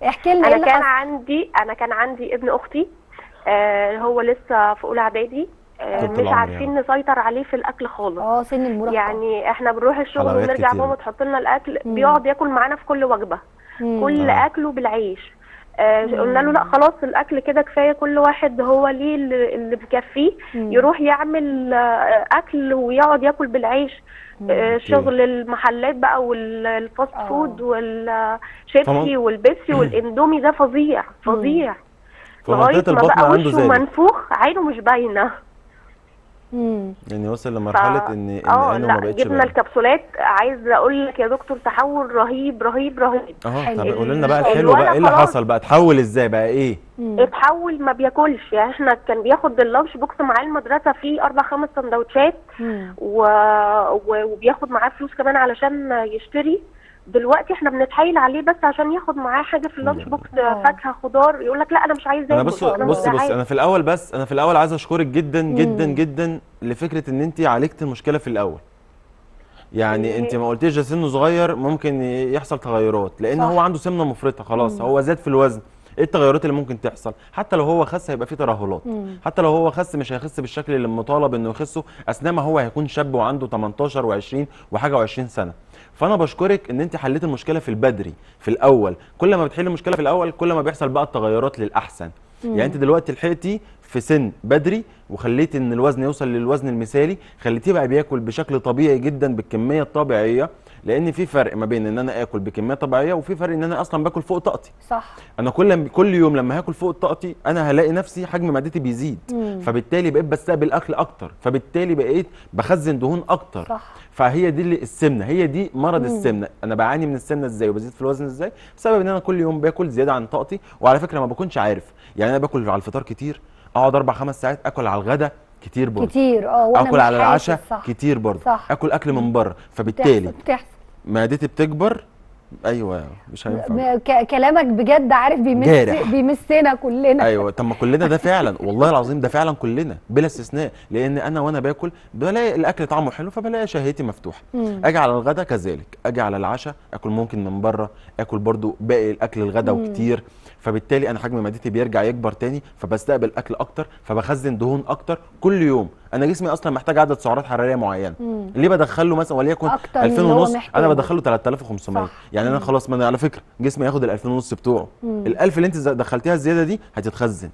احكي لنا ايه انا اللي كان حصل عندي انا كان عندي ابن اختي آه هو لسه في اولى اعدادي آه طفل مش العمر عارفين نسيطر عليه في الاكل خالص اه سن المراهقه يعني احنا بنروح الشغل حلويات ونرجع كتير. ماما تحط لنا الاكل مم. بيقعد ياكل معانا في كل وجبه مم. كل آه. اكله بالعيش آه قلنا له لا خلاص الاكل كده كفايه كل واحد هو ليه اللي اللي مكفيه مم. يروح يعمل آه اكل ويقعد ياكل بالعيش آه شغل المحلات بقى والفاست آه. فود والشيبسي فمن- والبيبسي والاندومي ده فظيع فظيع لغايه فمنطقه ما البطن بقى عنده وشه زادت منفوخ عينه مش باينه مم. يعني وصل ف... لمرحله ان ان اه عينه ما لا بقتش جبنا باينة. الكبسولات عايز اقول لك يا دكتور تحول رهيب رهيب رهيب اه حلو. طب قول لنا بقى الولد الحلو بقى ايه اللي خلاص. حصل بقى اتحول ازاي بقى ايه مم. اتحول ما بياكلش يعني احنا كان بياخد اللانش بوكس معاه المدرسه فيه اربع خمس سندوتشات مم. و... و... وبياخد معاه فلوس كمان علشان يشتري دلوقتي احنا بنتحايل عليه بس عشان ياخد معاه حاجه في اللانش بوكس آه. فاكهه خضار يقول لك لا انا مش عايز انا اكل بص أنا بص مش بص عايز. انا في الاول بس انا في الاول عايز اشكرك جدا جدا مم. جدا لفكره ان انت عالجت المشكله في الاول يعني إيه. انت ما قلتيش ده سنه صغير ممكن يحصل تغيرات لان صح. هو عنده سمنه مفرطه خلاص هو زاد في الوزن ايه التغيرات اللي ممكن تحصل حتى لو هو خس هيبقى فيه ترهلات مم. حتى لو هو خس مش هيخس بالشكل اللي مطالب انه يخسه اثناء ما هو هيكون شاب وعنده 18 و20 وحاجه و20 سنه فانا بشكرك ان انت حليت المشكله في البدري في الاول كل ما بتحل المشكله في الاول كل ما بيحصل بقى التغيرات للاحسن يعني انت دلوقتي لحقتي في سن بدري وخليتي ان الوزن يوصل للوزن المثالي خليتيه بقى بياكل بشكل طبيعي جدا بالكميه الطبيعيه لان في فرق ما بين ان انا اكل بكميه طبيعيه وفي فرق ان انا اصلا باكل فوق طاقتي صح انا كل كل يوم لما هاكل فوق طاقتي انا هلاقي نفسي حجم معدتي بيزيد مم. فبالتالي بقيت بستقبل اكل اكتر فبالتالي بقيت بخزن دهون اكتر صح فهي دي اللي السمنه هي دي مرض السمنه انا بعاني من السمنه ازاي وبزيد في الوزن ازاي بسبب ان انا كل يوم باكل زياده عن طاقتي وعلى فكره ما بكونش عارف يعني انا باكل على الفطار كتير اقعد اربع خمس ساعات اكل على الغدا كتير برضه كتير اه وانا اكل مش على حاسس، العشاء صح. كتير برضه صح. اكل اكل من بره فبالتالي بتحصل بتحصل معدتي بتكبر ايوه مش هينفع م- ك- كلامك بجد عارف بيمس جارح. بيمسنا كلنا ايوه طب ما كلنا ده فعلا والله العظيم ده فعلا كلنا بلا استثناء لان انا وانا باكل بلاقي الاكل طعمه حلو فبلاقي شهيتي مفتوحه مم. اجي على الغدا كذلك اجي على العشاء اكل ممكن من بره اكل برضو باقي الاكل الغدا مم. وكتير فبالتالي انا حجم معدتي بيرجع يكبر تاني فبستقبل اكل اكتر فبخزن دهون اكتر كل يوم انا جسمي اصلا محتاج عدد سعرات حراريه معينه مم. ليه بدخله مثلا وليكن أكتر من 2000 اللي هو ونص محتاجه. انا بدخله 3500 صح. يعني انا خلاص ما انا على فكره جسمي ياخد ال 2000 ونص بتوعه مم. ال 1000 اللي انت دخلتيها الزياده دي هتتخزن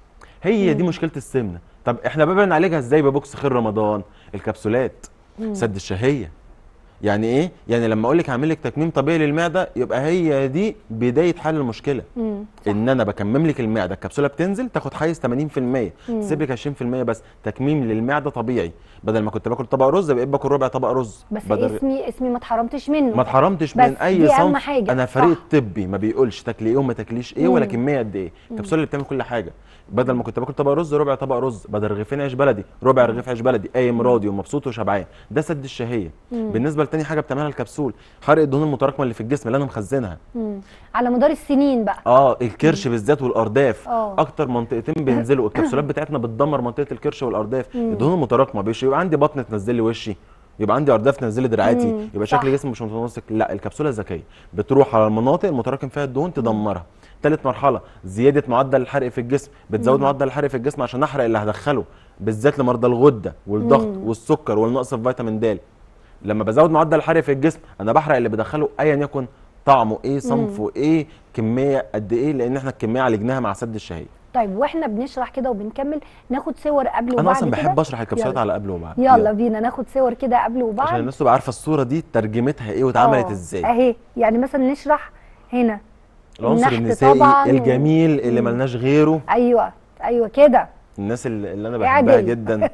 هي دي مشكله السمنه طب احنا بقى نعالجها ازاي ببوكس خير رمضان الكبسولات سد الشهيه يعني ايه يعني لما اقول لك هعمل لك تكميم طبيعي للمعده يبقى هي دي بدايه حل المشكله مم. ان انا بكمم لك المعده الكبسوله بتنزل تاخد حيز 80% تسيب لك 20% بس تكميم للمعده طبيعي بدل ما كنت باكل طبق رز بقيت باكل ربع طبق رز بس بدل اسمي اسمي ما اتحرمتش منه ما اتحرمتش بس من اي دي أهم صنف حاجة. انا فريق صح. طبي ما بيقولش تاكلي ايه وما تاكليش ايه ولا مم. كميه قد ايه الكبسوله اللي بتعمل كل حاجه بدل ما كنت باكل طبق رز ربع طبق رز بدل رغيفين عيش بلدي ربع رغيف عيش بلدي قايم راضي ومبسوط وشبعان ده سد الشهيه بالنسبه لتاني حاجه بتعملها الكبسول حرق الدهون المتراكمه اللي في الجسم اللي انا مخزنها مم. على مدار السنين بقى اه الكرش بالذات والارداف آه. اكتر منطقتين بينزلوا الكبسولات بتاعتنا بتدمر منطقه الكرش والارداف الدهون المتراكمه بيش يبقى عندي بطن تنزل لي وشي يبقى عندي ارداف تنزل لي دراعاتي مم. يبقى صح. شكل جسمي مش متناسق لا الكبسوله ذكيه بتروح على المناطق المتراكم فيها الدهون تدمرها ثالث مرحله زياده معدل الحرق في الجسم بتزود معدل الحرق في الجسم عشان احرق اللي هدخله بالذات لمرضى الغده والضغط والسكر والنقص في فيتامين د لما بزود معدل الحرق في الجسم انا بحرق اللي بدخله ايا يكن طعمه ايه صنفه ايه كميه قد ايه لان احنا الكميه عالجناها مع سد الشهيه طيب واحنا بنشرح كده وبنكمل ناخد صور قبل وبعد انا اصلا كده بحب اشرح الكبسولات يلا. على قبل وبعد يلا بينا ناخد صور كده قبل وبعد عشان الناس تبقى عارفه الصوره دي ترجمتها ايه واتعملت آه، ازاي اهي يعني مثلا نشرح هنا العنصر النحت النسائي طبعاً و- الجميل اللي مم. ملناش غيره ايوه ايوه كده الناس اللي, اللي انا عادل. بحبها جدا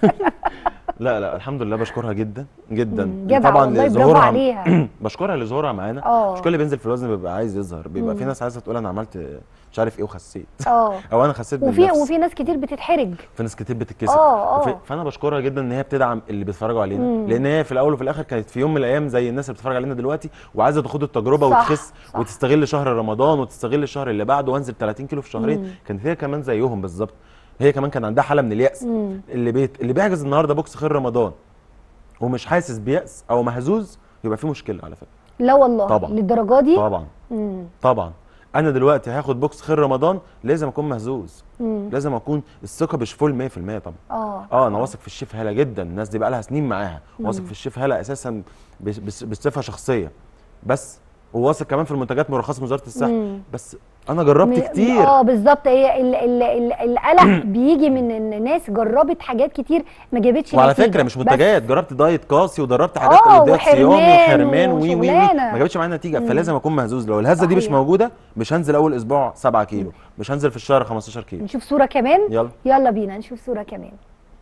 لا لا الحمد لله بشكرها جدا جدا مم، جدع والله، برافو لظهورها- عليها. بشكرها لظهورها معانا آه. مش كل اللي بينزل في الوزن بيبقى عايز يظهر بيبقى في ناس عايزه تقول انا عملت مش عارف ايه وخسيت اه او انا خسيت وفي بالنفس وفي ناس كتير بتتحرج في ناس كتير بتتكسف آه، وفي- آه. فانا بشكرها جدا ان هي بتدعم اللي بيتفرجوا علينا مم. لان هي في الاول وفي الاخر كانت في يوم من الايام زي الناس اللي بتتفرج علينا دلوقتي وعايزه تاخد التجربه صح، وتخس صح. وتستغل شهر رمضان وتستغل الشهر اللي بعده وانزل 30 كيلو في شهرين كانت هي كمان زيهم بالظبط هي كمان كان عندها حاله من الياس مم. اللي بيت اللي بيحجز النهارده بوكس خير رمضان ومش حاسس بيأس او مهزوز يبقى في مشكله على فكره لا والله طبعا. للدرجه دي طبعا مم. طبعا انا دلوقتي هاخد بوكس خير رمضان لازم اكون مهزوز مم. لازم اكون الثقه مش فول 100% طبعا اه اه انا واثق في الشيف هلا جدا الناس دي بقى لها سنين معاها واثق في الشيف هلا اساسا بس- بس- بصفه شخصيه بس وواثق كمان في المنتجات مرخصه من وزاره الصحه مم. بس انا جربت م- كتير اه بالظبط هي ال- ال- ال- القلق بيجي من ان الناس جربت حاجات كتير ما جابتش وعلى نتيجة. فكره مش بس- منتجات جربت دايت قاسي وجربت حاجات آه، دايت صيامي وحرمان وحرمان وي وي وي وشغلانة. ما جابتش معايا نتيجه فلازم اكون مهزوز لو الهزه دي مش صحيح. موجوده مش هنزل اول اسبوع 7 كيلو مش هنزل في الشهر 15 كيلو نشوف صوره كمان يلا يلا بينا نشوف صوره كمان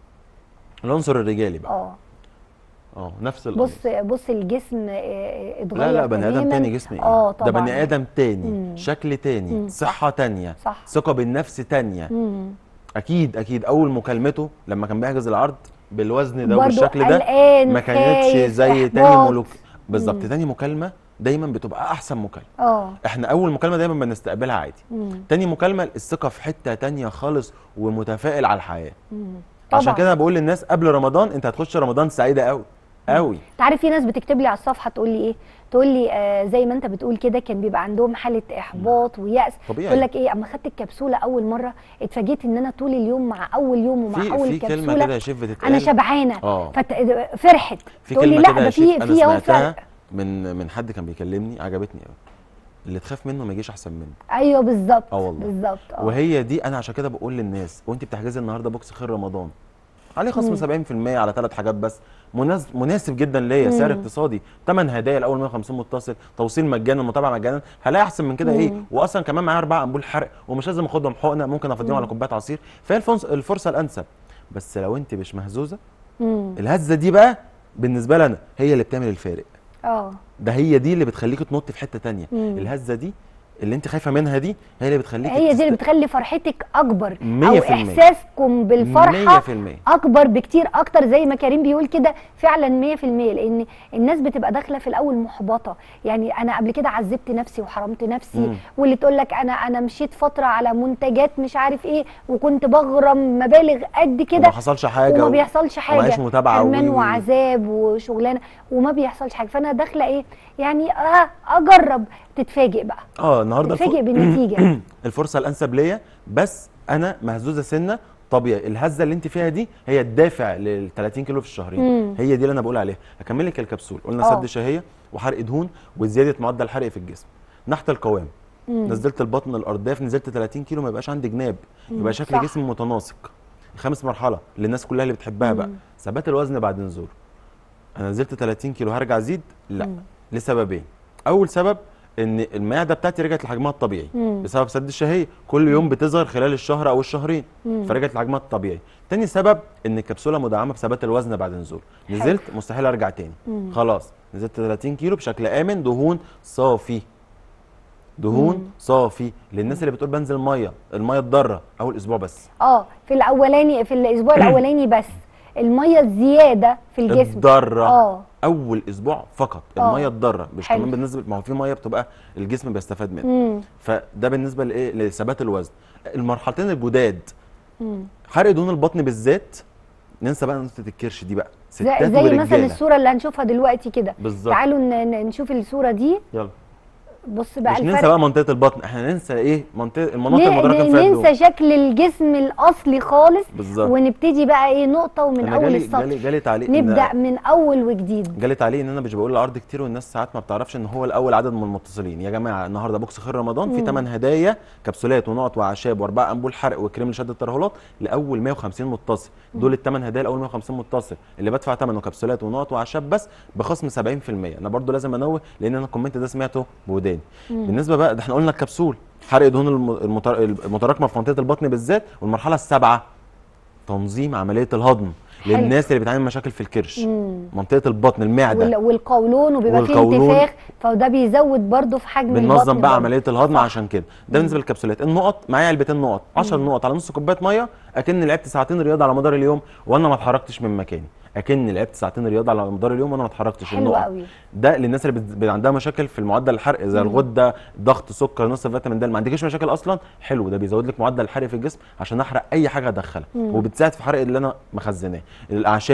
العنصر الرجالي بقى اه اه نفس الامر بص بص الجسم آه، اتغير لا لا بني ادم تماماً. تاني جسم ايه اه طبعا ده بني ادم تاني مم. شكل تاني مم، صح. صحه تانية صح ثقه بالنفس تانية مم. اكيد اكيد اول مكالمته لما كان بيحجز العرض بالوزن ده برضو وبالشكل ده قلقان ما كانتش خايف، زي تاني إحباط. ملوك بالظبط مم. تاني مكالمه دايما بتبقى احسن مكالمه اه احنا اول مكالمه دايما بنستقبلها عادي مم. تاني مكالمه الثقه في حته تانية خالص ومتفائل على الحياه مم. عشان طبعاً. كده أنا بقول للناس قبل رمضان انت هتخش رمضان سعيده قوي قوي انت عارف في ناس بتكتب لي على الصفحه تقول لي ايه تقول لي آه زي ما انت بتقول كده كان بيبقى عندهم حاله احباط ويأس طبيعي. تقول لك ايه اما خدت الكبسوله اول مره اتفاجئت ان انا طول اليوم مع اول يوم ومع في اول في كلمه كبسوله كده يا شيف بتتقال انا شبعانه اه فت... فرحت في تقول لي كلمه لا كده ده يا في شيف انا في اهو سمعتها فرق من من حد كان بيكلمني عجبتني قوي اللي تخاف منه ما يجيش احسن منه ايوه بالظبط اه والله. بالظبط اه وهي دي انا عشان كده بقول للناس وانت بتحجزي النهارده بوكس خير رمضان عليه خصم 70% على ثلاث حاجات بس مناسب مناسب جدا ليا سعر اقتصادي ثمن هدايا الاول 150 متصل توصيل مجانا متابعه مجانا هلاقي احسن من كده ايه واصلا كمان معايا اربع انبول حرق ومش لازم اخدهم حقنه ممكن افضيهم على كوبايه عصير فهي الفرص- الفرصه الانسب بس لو انت مش مهزوزه مم. الهزه دي بقى بالنسبه لنا هي اللي بتعمل الفارق اه ده هي دي اللي بتخليك تنط في حته تانية مم. الهزه دي اللي انت خايفه منها دي هي اللي بتخليك هي دي اللي بتخلي فرحتك اكبر مية او في المية. احساسكم بالفرحه مية في المية. اكبر بكتير اكتر زي ما كريم بيقول كده فعلا 100% لان الناس بتبقى داخله في الاول محبطه يعني انا قبل كده عذبت نفسي وحرمت نفسي مم. واللي تقول لك انا انا مشيت فتره على منتجات مش عارف ايه وكنت بغرم مبالغ قد كده وما حصلش حاجه وما و- بيحصلش حاجه ومعيش متابعة حرمان وي- وي- وعذاب وشغلانه وما بيحصلش حاجه فانا داخله ايه يعني اه اجرب تتفاجئ بقى اه النهارده الف- تتفاجئ بالنتيجه الفرصه الانسب ليا بس انا مهزوزه سنه طبيعي الهزه اللي انت فيها دي هي الدافع لل 30 كيلو في الشهرين مم. هي دي اللي انا بقول عليها اكمل لك الكبسول قلنا آه. سد شهيه وحرق دهون وزياده معدل الحرق في الجسم نحت القوام نزلت البطن الارداف نزلت 30 كيلو ما يبقاش عندي جناب يبقى شكل صح. جسمي متناسق خامس مرحله للناس كلها اللي بتحبها بقى ثبات الوزن بعد نزول انا نزلت 30 كيلو هرجع ازيد لا لسببين اول سبب ان المعده بتاعتي رجعت لحجمها الطبيعي مم. بسبب سد الشهيه كل يوم بتظهر خلال الشهر او الشهرين فرجعت لحجمها الطبيعي تاني سبب ان الكبسوله مدعمه بثبات الوزن بعد نزول نزلت مستحيل ارجع تاني خلاص نزلت 30 كيلو بشكل امن دهون صافي دهون صافي للناس اللي بتقول بنزل ميه الميه الضاره اول اسبوع بس اه في الاولاني في الاسبوع الاولاني بس الميه الزياده في الجسم الضاره اه اول اسبوع فقط آه. الميه الضاره مش حلو. كمان بالنسبه ما هو في ميه بتبقى الجسم بيستفاد منها امم فده بالنسبه لايه لثبات الوزن المرحلتين الجداد مم. حرق دهون البطن بالذات ننسى بقى نقطه الكرش دي بقى زي, ستات زي مثلا ورجاله الصوره اللي هنشوفها دلوقتي كده بالظبط تعالوا ن- ن- نشوف الصوره دي يلا بص بقى مش ننسى الفرق بقى منطقه البطن احنا ننسى ايه منطقه المناطق ن- المدركه ن- فيها الدهون ننسى شكل الجسم الاصلي خالص بالظبط ونبتدي بقى ايه نقطه ومن انا اول جالي السطر جالي جالي تعليق إن- نبدا من اول وجديد جالي تعليق ان انا مش بقول العرض كتير والناس ساعات ما بتعرفش ان هو الاول عدد من المتصلين يا جماعه النهارده بوكس خير رمضان في 8 هدايا كبسولات ونقط واعشاب واربع انبول حرق وكريم لشد الترهلات لاول 150 متصل دول الثمان هدايا لاول 150 متصل اللي بدفع ثمنه كبسولات ونقط واعشاب بس بخصم 70% انا برضو لازم انوه لان انا الكومنت ده سمعته بوداني بالنسبه بقى ده احنا قلنا الكبسول حرق دهون الم- المتر- المتراكمه في منطقه البطن بالذات والمرحله السابعه تنظيم عمليه الهضم حلو. للناس اللي بتعاني من مشاكل في الكرش مم. منطقه البطن المعده وال- والقولون وبيبقى فيه والقولون. انتفاخ فده بيزود برضو في حجم البطن بننظم بقى برضو. عمليه الهضم صح. عشان كده ده بالنسبه للكبسولات النقط معايا علبتين نقط 10 نقط على نص كوبايه ميه اكن لعبت ساعتين رياضه على مدار اليوم وانا ما اتحركتش من مكاني اكن لعبت ساعتين رياضه على مدار اليوم وانا ما اتحركتش حلو النقط قوي. ده للناس اللي بت- بت- عندها مشاكل في المعدل الحرق زي الغده ضغط سكر نص فيتامين د ما عندكيش مشاكل اصلا حلو ده بيزود لك معدل الحرق في الجسم عشان احرق اي حاجه ادخلها وبتساعد في حرق اللي انا مخزناه الاعشاب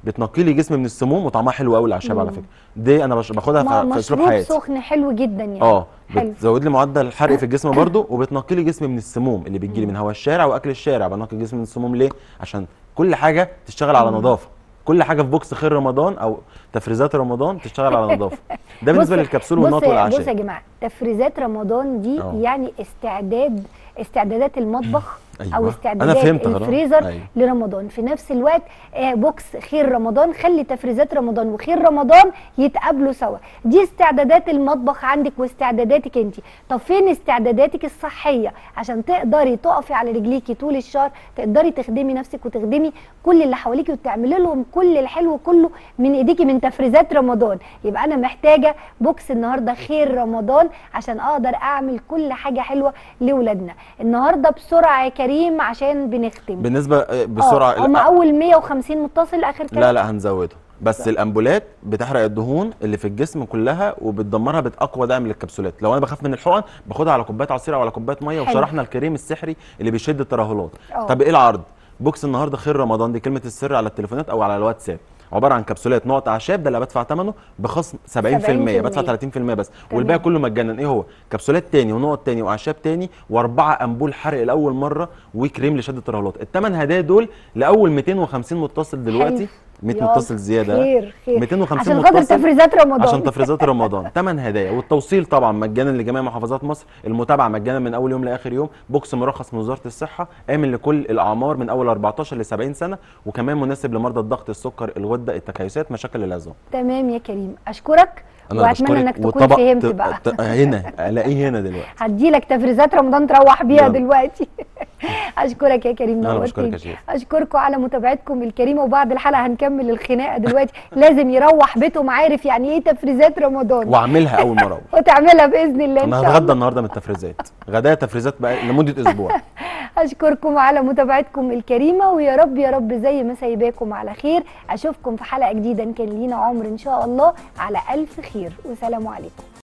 بتنقي لي جسمي من السموم وطعمها حلو قوي الاعشاب على مم. فكره دي انا بش- باخدها ما- في- في اسلوب مشروب حياتي سخن حلو جدا يعني اه حلو. بتزود لي معدل الحرق في الجسم برضو وبتنقي لي جسمي من السموم اللي بتجيلي من هواء الشارع واكل الشارع بنقي جسمي من السموم ليه عشان كل حاجه تشتغل على نظافه كل حاجه في بوكس خير رمضان او تفريزات رمضان تشتغل على نظافه ده بالنسبه بص- للكبسول بص والنقط بص يا والاعشاب جماعه تفريزات رمضان دي اه. يعني استعداد استعدادات المطبخ أيوة. او أنا استعدادات فهمت خلاص. الفريزر أيوة. لرمضان في نفس الوقت آه، بوكس خير رمضان خلي تفريزات رمضان وخير رمضان يتقابلوا سوا دي استعدادات المطبخ عندك واستعداداتك انت طب فين استعداداتك الصحيه عشان تقدري تقفي على رجليكي طول الشهر تقدري تخدمي نفسك وتخدمي كل اللي حواليكي وتعملي لهم كل الحلو كله من ايديكي من تفريزات رمضان يبقى انا محتاجه بوكس النهارده خير رمضان عشان اقدر اعمل كل حاجه حلوه لاولادنا النهارده بسرعه يا كريم عشان بنختم بالنسبه آه، بسرعه هم لا- اول 150 متصل اخر كلام لا لا هنزودها بس الامبولات بتحرق الدهون اللي في الجسم كلها وبتدمرها باقوى دعم للكبسولات لو انا بخاف من الحقن باخدها على كوبايه عصير او على كوبايه ميه حلو. وشرحنا الكريم السحري اللي بيشد الترهلات اه. طب ايه العرض بوكس النهارده خير رمضان دي كلمه السر على التليفونات او على الواتساب عباره عن كبسولات نقط اعشاب ده اللي بدفع ثمنه بخصم 70% 70%. بدفع 30% بس والباقي كله مجانا ايه هو كبسولات تاني ونقط تاني واعشاب تاني واربعه امبول حرق لاول مره وكريم لشد الترهلات الثمان هدايا دول لاول 250 متصل دلوقتي 100 يلا، متصل زياده خير خير 250 عشان خاطر متصل تفريزات رمضان عشان تفريزات رمضان ثمان هدايا والتوصيل طبعا مجانا لجميع محافظات مصر المتابعه مجانا من اول يوم لاخر يوم بوكس مرخص من وزاره الصحه امن لكل الاعمار من اول 14 ل 70 سنه وكمان مناسب لمرضى الضغط السكر الغده التكيسات مشاكل العظام تمام يا كريم اشكرك واتمنى انك تكون وطبق فهمت ت- بقى ت- هنا الاقيه هنا دلوقتي هديلك تفريزات رمضان تروح بيها يلا. دلوقتي اشكرك يا كريم أنا نورتني بشكرك يا شيخ. اشكركم على متابعتكم الكريمه وبعد الحلقه هنكمل الخناقه دلوقتي لازم يروح بيتهم عارف يعني ايه تفريزات رمضان واعملها اول مره وتعملها باذن الله انا ان شاء هتغدى الله النهارده من التفريزات غدايا تفريزات بقى لمده اسبوع اشكركم على متابعتكم الكريمه ويا رب يا رب زي ما سايباكم على خير اشوفكم في حلقه جديده إن كان لينا عمر ان شاء الله على الف خير وسلام عليكم